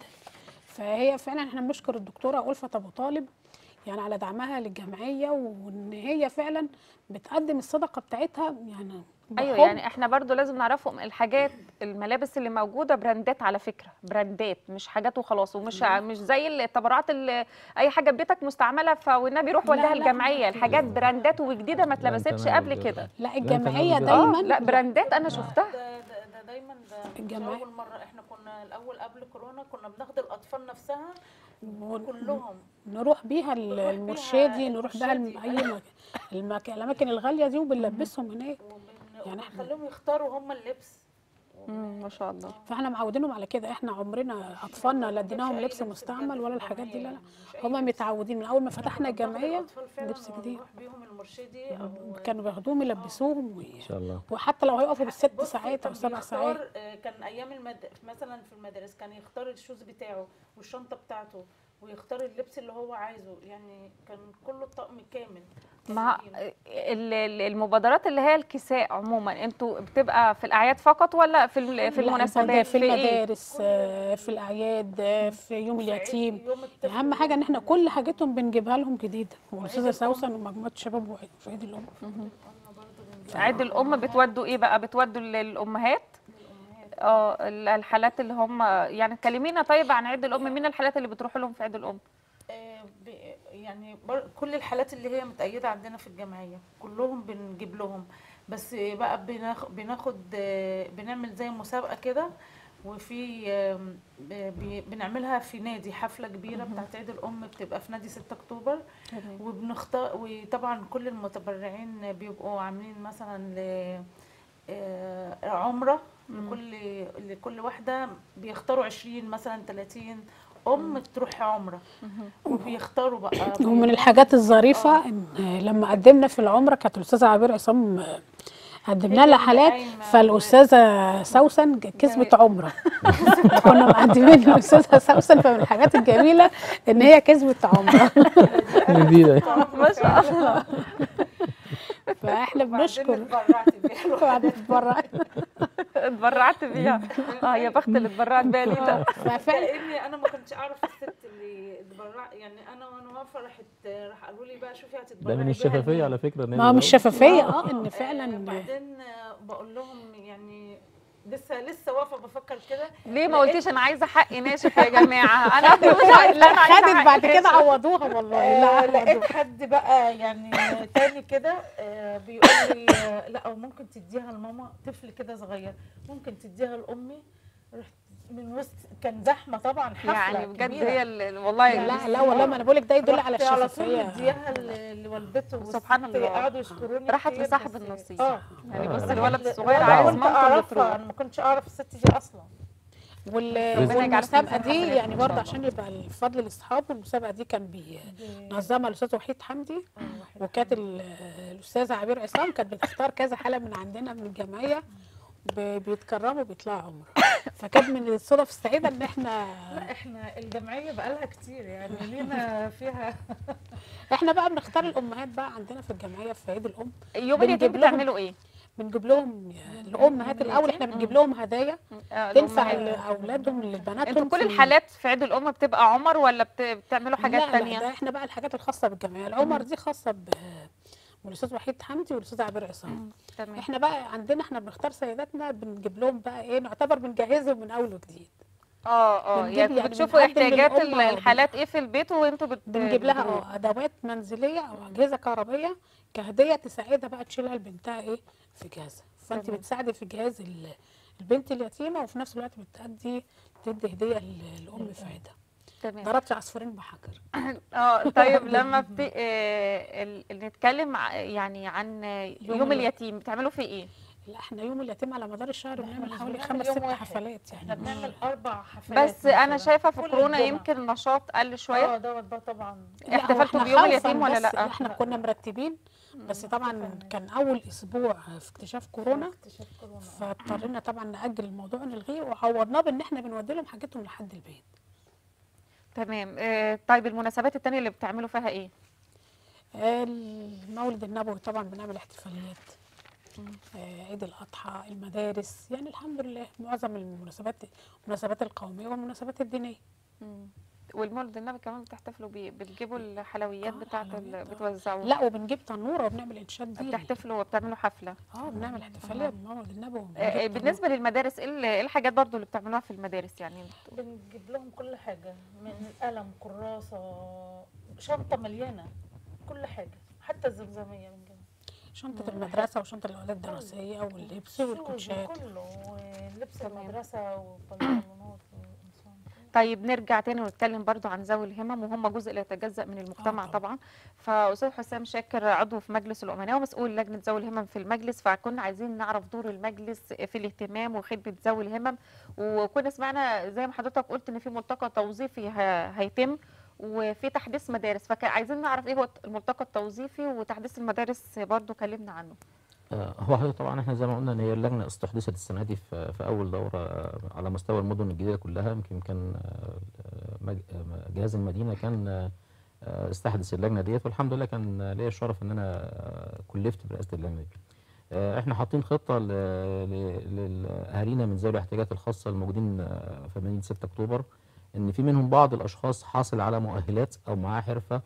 فهي فعلا احنا بنشكر الدكتوره ألفت ابو طالب يعني على دعمها للجمعيه وان هي فعلا بتقدم الصدقه بتاعتها يعني ايوه بحب. يعني احنا برضو لازم نعرفهم الحاجات الملابس اللي موجوده براندات على فكره براندات مش حاجات وخلاص ومش مش زي التبرعات اللي اي حاجه في بيتك مستعمله فالنبي روح لا، وديها لا. الجمعيه الحاجات براندات وجديده ما لا، أنت اتلبستش ناوي قبل كده. كده لا أنت الجمعيه ناوي اه دايما لا براندات انا شفتها ده ده ده دايما ده مش الجماعة. اول مره احنا كنا الاول قبل كورونا كنا بناخد الاطفال نفسها ون- كلهم نروح بيها ال- بيها المرشدي نروح بيها الم- المرشدي. اي مكان المك... الاماكن الغاليه دي وبنلبسهم هناك وبن- يعني إحنا- وبنخليهم يختاروا هم اللبس مم، ما شاء الله فاحنا معودينهم على كده احنا عمرنا اطفالنا لا اديناهم مش أي لبس مستعمل بجد ولا في الحاجات دي لا الجمعية لا يعني، مش أي هم لبس. متعودين من اول ما فتحنا كنا بناخد الجمعيه الأطفال فعلاً لبس جديد ونروح بيهم المرشدي او كانوا بياخدوهم يلبسوهم و... ان شاء الله وحتى لو هيقفوا بالست بصي، ساعات كان او سبع بيختار، ساعات آه، كان ايام المد... مثلا في المدارس كان يختار الشوز بتاعه والشنطه بتاعته ويختار اللبس اللي هو عايزه يعني كان كله الطقم كامل مع كاملين. ال- ال- المبادرات اللي هي الكساء عموما انتوا بتبقى في الاعياد فقط ولا في ال- في لا، المناسبات في إيه؟ المدارس آه، في الاعياد آه، في يوم في عيد- اليتيم يوم الطفل اهم حاجه ان احنا كل حاجتهم بنجيبها لهم جديده والاستاذه الأم. سوسن ومجموعه شباب وعيد- في عيد الام عيد الام بتودوا ايه بقى بتودوا للامهات اه ال- الحالات اللي هم يعني كلمينا طيب عن عيد الام مين الحالات اللي بتروحوا لهم في عيد الام آه، ب- يعني بر- كل الحالات اللي هي متأيدة عندنا في الجمعية كلهم بنجيب لهم بس بقى بناخ- بناخد آه، بنعمل زي مسابقة كده وفي آم، ب- بي- بنعملها في نادي حفلة كبيرة بتاعت عيد الأم بتبقى في نادي 6 أكتوبر وبنختار وطبعا كل المتبرعين بيبقوا عاملين مثلا ل آه، عمرة لكل لكل واحدة بيختاروا 20 مثلا 30 أم تروح عمرة وبيختاروا بقى ومن الحاجات الظريفه ان لما قدمنا في العمره كانت الاستاذه عبير عصام آه، قدمنا هي لها اللي حالات قايمة فالاستاذه سوسن كسبت عمره كنا مقدمين الاستاذه سوسن فمن الحاجات الجميله ان هي كسبت عمره جديده ما شاء الله فاحنا وبعدين بنشكر اتبرعت بيها بعد تتبرع اتبرعت بيها اه يا بخت اللي اتبرعت بيها ليه ده ففعلا لاني انا ما كنتش اعرف الست اللي اتبرع يعني انا وانا واقفه راحت راح قالوا لي بقى شوفي هتتبرعي ده من بيها الشفافيه لمين؟ على فكره إن ما هو هي- مش شفافيه اه ان آه، فعلا بعدين آه، بقول لهم يعني لسه لسه واقفه بفكر كده ليه ما قلتيش انا عايزه حقي ناشف يا جماعه انا مش عايزه لا أنا عايزة خدت حقي بعد كده ناشف. عوضوها والله آه، لا لقيت عوضوها. حد بقى يعني تاني كده آه، بيقول لي آه، لا أو ممكن تديها لماما طفل كده صغير ممكن تديها لامي رحت من وسط كان زحمه طبعا حفله يعني بجد كبيرة. هي ال- والله لا لا والله ما انا بقول لك ده يدل على رحت على طول الشفافيه مديها ل- لوالدته سبحان والست الله. قعدوا يشكروني راحت كتير، لصاحب بس- النصيب. اه يعني آه. بص راحت الولد ل- الصغير وأنا عايز كنت مامته اللي اعرفها تروح انا ما كنتش اعرف الست دي اصلا وال- ربنا يجعلكم والمسابقه من دي حسناتكم يعني إن شاء برضه الله. عشان يبقى الفضل لاصحابه المسابقه دي كان دي- بينظمها الاستاذ وحيد حمدي آه، واحد وكانت ال- الاستاذه عبير عصام كانت بتختار كذا حاله من عندنا من الجمعيه ب- بيتكرموا بيطلعوا عمره فكانت من الصدف السعيده ان احنا لا احنا الجمعيه بقالها كتير يعني لينا فيها احنا بقى بنختار الامهات بقى عندنا في الجمعيه في عيد الام يوم بنجيب اليتيم لهم- بتعملوا ايه؟ بنجيب لهم الامهات الاول احنا بنجيب لهم هدايا آه، تنفع الأمهات. لاولادهم لبناتهم انتوا كل في- الحالات في عيد الام بتبقى عمر ولا بت- بتعملوا حاجات لا تانية؟ لا ده احنا بقى الحاجات الخاصه بالجمعيه العمر دي خاصه ب والاستاذ وحيد حمدي والاستاذ عبير عصام تمام احنا بقى عندنا احنا بنختار سيداتنا بنجيب لهم بقى ايه نعتبر بنجهزهم من اول وجديد اه اه بنجيب يعني يعني بتشوفوا بنقدم احتياجات للأم ال- آه، الحالات ايه في البيت وانتوا بت... بنجيب لها بتجيبوها. اه ادوات منزليه او اجهزه كهربيه كهديه تساعدها بقى تشيلها لبنتها ايه في جهازها فانت تمام. بتساعدي في جهاز ال- البنت اليتيمه وفي نفس الوقت بتأدي بتدي هديه لل- للام في عيدها تمام ضربت عصفورين بحجر اه طيب لما بت... آه ال... ال- نتكلم ع- يعني عن يوم, يوم اليتيم بتعملوا فيه ايه؟ لا احنا يوم اليتيم على مدار الشهر احنا بنعمل مش حوالي بنعمل خمس يوم ست واحد. حفلات احنا يعني بنعمل اربع حفلات بس انا مثلاً. شايفه في كل كورونا الجمعة. يمكن النشاط قل شويه اه دوت ده طبعا لا، هو احتفلتوا احنا بيوم خوفاً اليتيم ولا بس لا؟ احنا كنا مرتبين بس طبعا خوفاً. كان اول اسبوع في اكتشاف كورونا اكتشاف كورونا فاضطرينا طبعا ناجل الموضوع نلغيه وعوضناه بان احنا بنودي لهم حاجتهم لحد البيت تمام آه طيب المناسبات التانية اللي بتعملوا فيها ايه؟ المولد النبوي طبعا بنعمل احتفاليات آه، عيد الاضحى المدارس يعني الحمد لله معظم المناسبات المناسبات القوميه والمناسبات الدينيه والمولد النبي كمان بتحتفلوا بيه بتجيبوا الحلويات آه، بتاعت ال... الحلويات، آه. بتوزعوها لا وبنجيب تنوره وبنعمل انشاد ديني بتحتفلوا وبتعملوا حفله اه بنعمل احتفاليه بمولد النبوي وبنجيب آه، تنورة. بالنسبه للمدارس ايه ال- إيه الحاجات برضو اللي بتعملوها في المدارس يعني انتوا- بنجيب لهم كل حاجه من قلم كراسه شنطه مليانه كل حاجه حتى الزمزميه بنجيبها شنطه المدرسه وشنطه الاولاد الدراسيه واللبس الشوز والكوتشات وكله ولبس تمام. المدرسه وبنطلونات وقمصان طيب نرجع تاني ونتكلم برضو عن ذوي الهمم وهم جزء لا يتجزأ من المجتمع آه، طبعا فأستاذ حسام شاكر عضو في مجلس الأمناء ومسؤول لجنة ذوي الهمم في المجلس فكنا عايزين نعرف دور المجلس في الاهتمام وخدمة ذوي الهمم وكنا سمعنا زي ما حضرتك قلت إن في ملتقى توظيفي ه- هيتم وفي تحديث مدارس فعايزين نعرف ايه هو الملتقى التوظيفي وتحديث المدارس برضو كلمنا عنه آه، هو حضرتك طبعا احنا زي ما قلنا ان هي اللجنه استحدثت السنه دي في, في اول دوره آه، على مستوى المدن الجديده كلها يمكن كان آه، آه، مج- آه، جهاز المدينه كان آه، آه، استحدث اللجنه ديت والحمد لله كان آه، ليا الشرف ان انا آه، كلفت برئاسه اللجنه دي. آه، احنا حاطين خطه ل- ل- لاهالينا من ذوي الاحتياجات الخاصه الموجودين آه، في مدينه 6 اكتوبر ان في منهم بعض الاشخاص حاصل على مؤهلات او معاه حرفه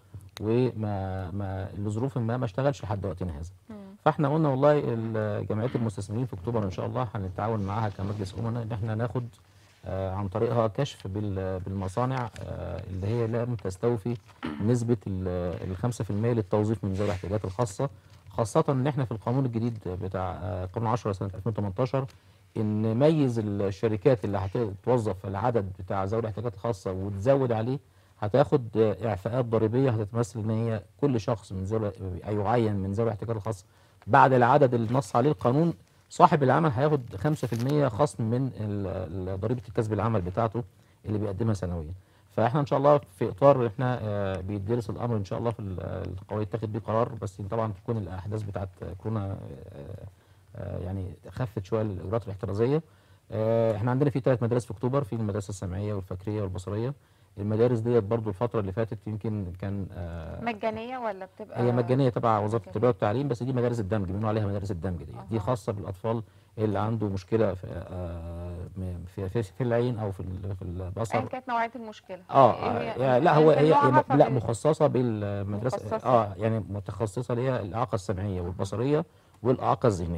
وما ما لظروف ما ما اشتغلش لحد وقتنا هذا. فاحنا قلنا والله ال- جمعيه المستثمرين في اكتوبر ان شاء الله هنتعاون معاها كمجلس امنا ان احنا ناخد آه، عن طريقها كشف بال- بالمصانع آه، اللي هي لم تستوفي نسبه ال 5% للتوظيف من ذوي الاحتياجات الخاصه خاصه ان احنا في القانون الجديد بتاع آه، قانون 10 سنه 2018 ان نميز الشركات اللي هتوظف العدد بتاع ذوي الاحتياجات الخاصه وتزود عليه هتاخد آه، اعفاءات ضريبيه هتتمثل ان هي كل شخص من ذوي يعين من ذوي الاحتياجات الخاصه بعد العدد اللي نص عليه القانون صاحب العمل هياخد 5% خصم من ال- ال- ضريبه الكسب العمل بتاعته اللي بيقدمها سنويا فاحنا ان شاء الله في اطار احنا آه، بيدرس الامر ان شاء الله في ال- القضيه يتاخد بيه قرار بس طبعا تكون الاحداث بتاعت كورونا آه، آه، يعني خفت شويه الاجراءات الاحترازيه آه، احنا عندنا في ثلاث مدارس في اكتوبر في المدرسه السمعيه والفكريه والبصريه المدارس ديت برضو الفتره اللي فاتت يمكن كان آه، مجانيه ولا بتبقى هي مجانيه تبع وزاره مجانية. التربيه والتعليم بس دي مدارس الدمج بيقولوا عليها مدارس الدمج دي دي أها. خاصه بالاطفال اللي عنده مشكله في آه، م- في في, في العين او في ال- في البصر ايا كانت نوعيه المشكله اه إيه آه، هي- لا هو أياً هي كان نوعها هي م- لا فبال- مخصصه بالمدرسه مخصصة. اه يعني متخصصه اللي هي الاعاقه السمعيه والبصريه والاعاقه الذهنيه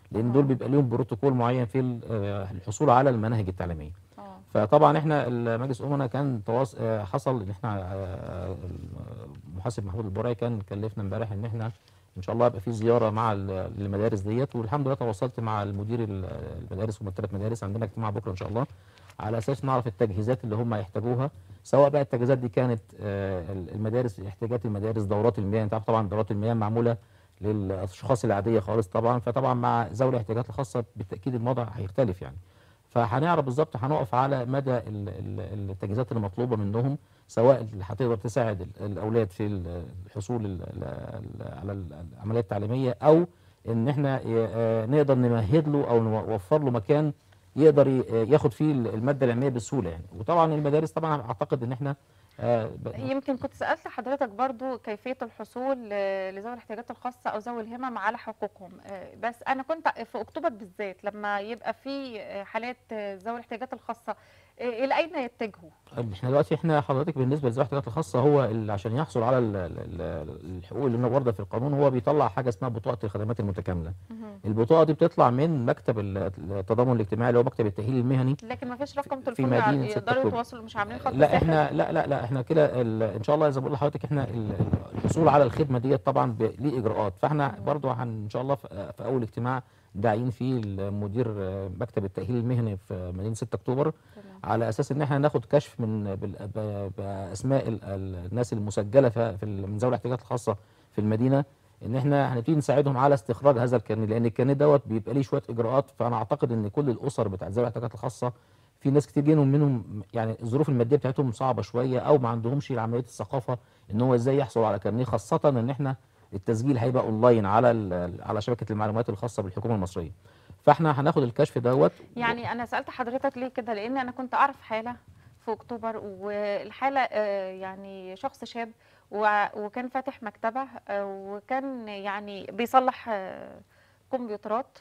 لان دول بيبقى ليهم بروتوكول معين في ال- آه، الحصول على المناهج التعليميه اه فطبعا احنا المجلس الامنا كان تواص... آه، حصل ان احنا آه، المحاسب محمود البراي كان كلفنا امبارح ان احنا ان شاء الله يبقى في زياره مع ال- المدارس ديت والحمد لله تواصلت مع المدير ال- المدارس هم الثلاث مدارس عندنا اجتماع بكره ان شاء الله على اساس نعرف التجهيزات اللي هم هيحتاجوها سواء بقى التجهيزات دي كانت آه، المدارس احتياجات المدارس دورات المياه انت عارف طبعا دورات المياه معموله للاشخاص العاديه خالص طبعا فطبعا مع ذوي الاحتياجات الخاصه بالتاكيد الوضع هيختلف يعني فهنعرف بالظبط هنقف على مدى ال- ال- التجهيزات المطلوبه منهم سواء اللي هتقدر تساعد ال- الاولاد في ال- الحصول ال- ال- ال- على ال- العمليه التعليميه او ان احنا ي- آه، نقدر نمهد له او نوفر له مكان يقدر ي- ياخد فيه الماده العلميه بسهوله يعني وطبعا المدارس طبعا اعتقد ان احنا آه، ب- يمكن كنت سألت حضرتك برضو كيفية الحصول آه، لذوي الاحتياجات الخاصة أو ذوي الهمم على حقوقهم آه، بس أنا كنت في أكتوبر بالذات لما يبقى في آه، حالات آه، ذوي الاحتياجات الخاصة آه، إلى أين يتجهوا؟ احنا دلوقتي احنا حضرتك بالنسبه لذوي الاحتياجات الخاصه هو اللي عشان يحصل على ال- ال- ال- الحقوق اللي وارده في القانون هو بيطلع حاجه اسمها بطاقه الخدمات المتكامله البطاقه دي بتطلع من مكتب ال- التضامن الاجتماعي اللي هو مكتب التأهيل المهني لكن ما فيش رقم في تليفون مدينة يع- ستة يقدروا أكتوبر. يتواصلوا مش عاملين خط لا ساخن؟ احنا لا لا لا احنا كده ال- ان شاء الله زي ما بقول لحضرتك احنا ال- ال- الحصول على الخدمه ديت طبعا ب- ليه اجراءات فاحنا برضو هن ان شاء الله في في اول اجتماع داعين فيه المدير آه، مكتب التأهيل المهني في مدينه 6 اكتوبر على اساس ان احنا ناخد كشف من بال- ب- باسماء ال- ال- الناس المسجله في في ال- من ذوي الاحتياجات الخاصه في المدينه ان احنا هنبتدي نساعدهم على استخراج هذا الكارنيه لان الكارنيه دوت بيبقى ليه شويه اجراءات فانا اعتقد ان كل الاسر بتاعت ذوي الاحتياجات الخاصه في ناس كتير جينهم منهم يعني الظروف الماديه بتاعتهم صعبه شويه او ما عندهمش عمليه الثقافه ان هو ازاي يحصل على كارنيه خاصه ان احنا التسجيل هيبقى اونلاين على ال- على شبكه المعلومات الخاصه بالحكومه المصريه فاحنا هناخد الكشف دوت يعني انا سالت حضرتك ليه كده لان انا كنت اعرف حاله في اكتوبر والحاله آه، يعني شخص شاب وع- وكان فاتح مكتبه آه، وكان يعني بيصلح آه، كمبيوترات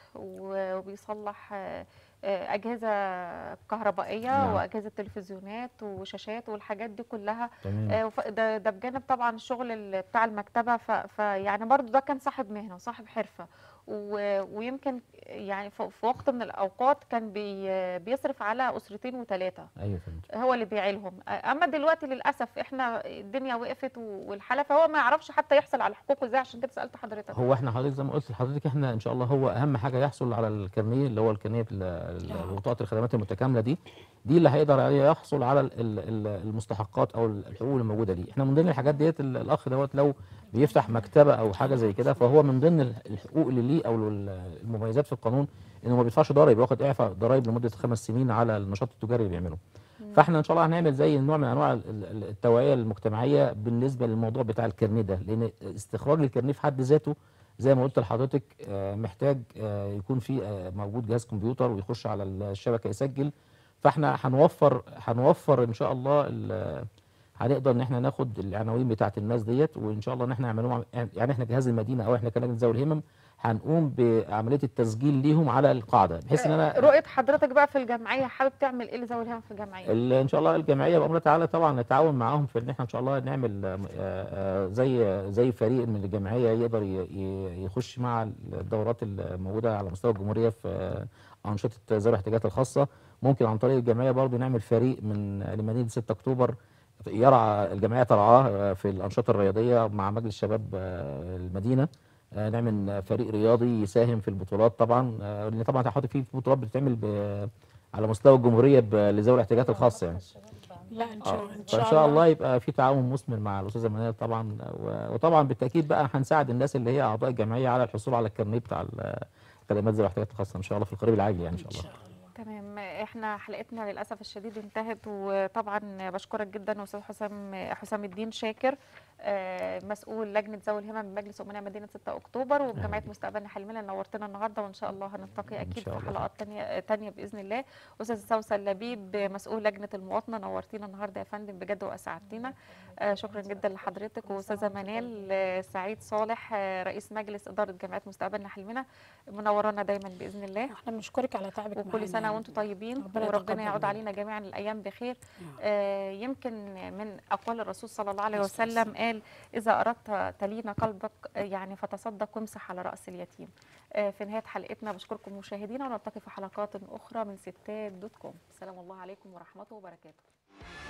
وبيصلح آه، آه، اجهزه كهربائيه نعم. واجهزه تلفزيونات وشاشات والحاجات دي كلها تمام آه، وف- ده ده بجانب طبعا الشغل ال- بتاع المكتبه ف- فيعني برضو ده كان صاحب مهنه وصاحب حرفه و- ويمكن يعني في في وقت من الاوقات كان بي بيصرف على اسرتين وثلاثه ايوه فهمت هو اللي بيعيلهم اما دلوقتي للاسف احنا الدنيا وقفت و- والحاله فهو ما يعرفش حتى يحصل على حقوقه ازاي عشان كده سالت حضرتك هو احنا حضرتك زي ما قلت لحضرتك احنا ان شاء الله هو اهم حاجه يحصل على الكارنيه اللي هو الكارنيه ال- ال- بطاقه الخدمات المتكامله دي دي اللي هيقدر عليه يحصل على ال- ال- ال- المستحقات او الحقوق اللي موجوده ليه احنا من ضمن الحاجات ديت ال- الاخ دوت لو بيفتح مكتبه او حاجه زي كده فهو من ضمن ال- الحقوق اللي ليه او ال- المميزات في القانون انه ما بيدفعش ضرائب ياخد اعفاء ضرائب لمده خمس سنين على النشاط التجاري اللي بيعمله فاحنا ان شاء الله هنعمل زي نوع من انواع ال- ال- التوعيه المجتمعيه بالنسبه للموضوع بتاع الكارنيه ده لان استخراج الكارنيه في حد ذاته زي ما قلت لحضرتك آه، محتاج آه، يكون في آه، موجود جهاز كمبيوتر ويخش على الشبكه يسجل فاحنا هنوفر هنوفر ان شاء الله ال- هنقدر ان احنا ناخد العناوين بتاعت الناس ديت وان شاء الله ان احنا نعملهم يعني احنا جهاز المدينه او احنا كلجنه ذوي الهمم هنقوم بعمليه التسجيل ليهم على القاعده بحيث ان انا رؤيه حضرتك بقى في الجمعيه حابب تعمل ايه لذوي الهمم في الجمعيه ال- ان شاء الله الجمعيه بامر تعالى طبعا نتعاون معاهم في ان احنا ان شاء الله نعمل آه، آه، زي زي فريق من الجمعيه يقدر ي- ي- يخش مع الدورات الموجوده على مستوى الجمهوريه في آه، انشطه ذوي الاحتياجات الخاصه ممكن عن طريق الجمعيه برضو نعمل فريق من لمدينه 6 اكتوبر يرعى الجمعيه ترعاه آه، في الانشطه الرياضيه مع مجلس شباب آه، المدينه آه، نعمل فريق رياضي يساهم في البطولات طبعا آه، لان طبعا هتحط فيه بطولات بتتعمل ب- على مستوى الجمهوريه ب- لذوي الاحتياجات الخاصه يعني لا ان آه، شاء, إن فان شاء الله يبقى في تعاون مثمر مع الاستاذه منال طبعا و- وطبعا بالتاكيد بقى هنساعد الناس اللي هي اعضاء الجمعيه على الحصول على الكارنيه بتاع ال- خدمات ذوي الاحتياجات الخاصه ان شاء الله في القريب العاجل يعني ان شاء الله تمام احنا حلقتنا للاسف الشديد انتهت وطبعا بشكرك جدا استاذ حسام حسام الدين شاكر آه، مسؤول لجنه ذوي الهمم بمجلس امناء مدينه 6 اكتوبر وبجمعيه مستقبلنا حلمنا نورتنا النهارده وان شاء الله هنلتقي إن اكيد شاء في الله. حلقات تانية تانية باذن الله استاذ سوسن لبيب مسؤول لجنه المواطنه نورتينا النهارده يا فندم بجد واسعدتينا آه، شكرا جدا لحضرتك واستاذه منال آه، سعيد صالح آه، رئيس مجلس اداره جمعيه مستقبلنا حلمنا منورانا دايما باذن الله احنا بنشكرك على تعبك وكل معانا سنه يعني. وانتم طيبين امين ربنا وربنا يتقبل يعود منا. علينا جميعا الايام بخير يا رب. آه يمكن من اقوال الرسول صلى الله عليه عليه الصلاة وسلم قال اذا اردت تلين قلبك آه، يعني فتصدق وامسح على راس اليتيم آه في نهايه حلقتنا بشكركم مشاهدينا ونلتقي في حلقات اخرى من ستات دوت كوم سلام الله عليكم ورحمته وبركاته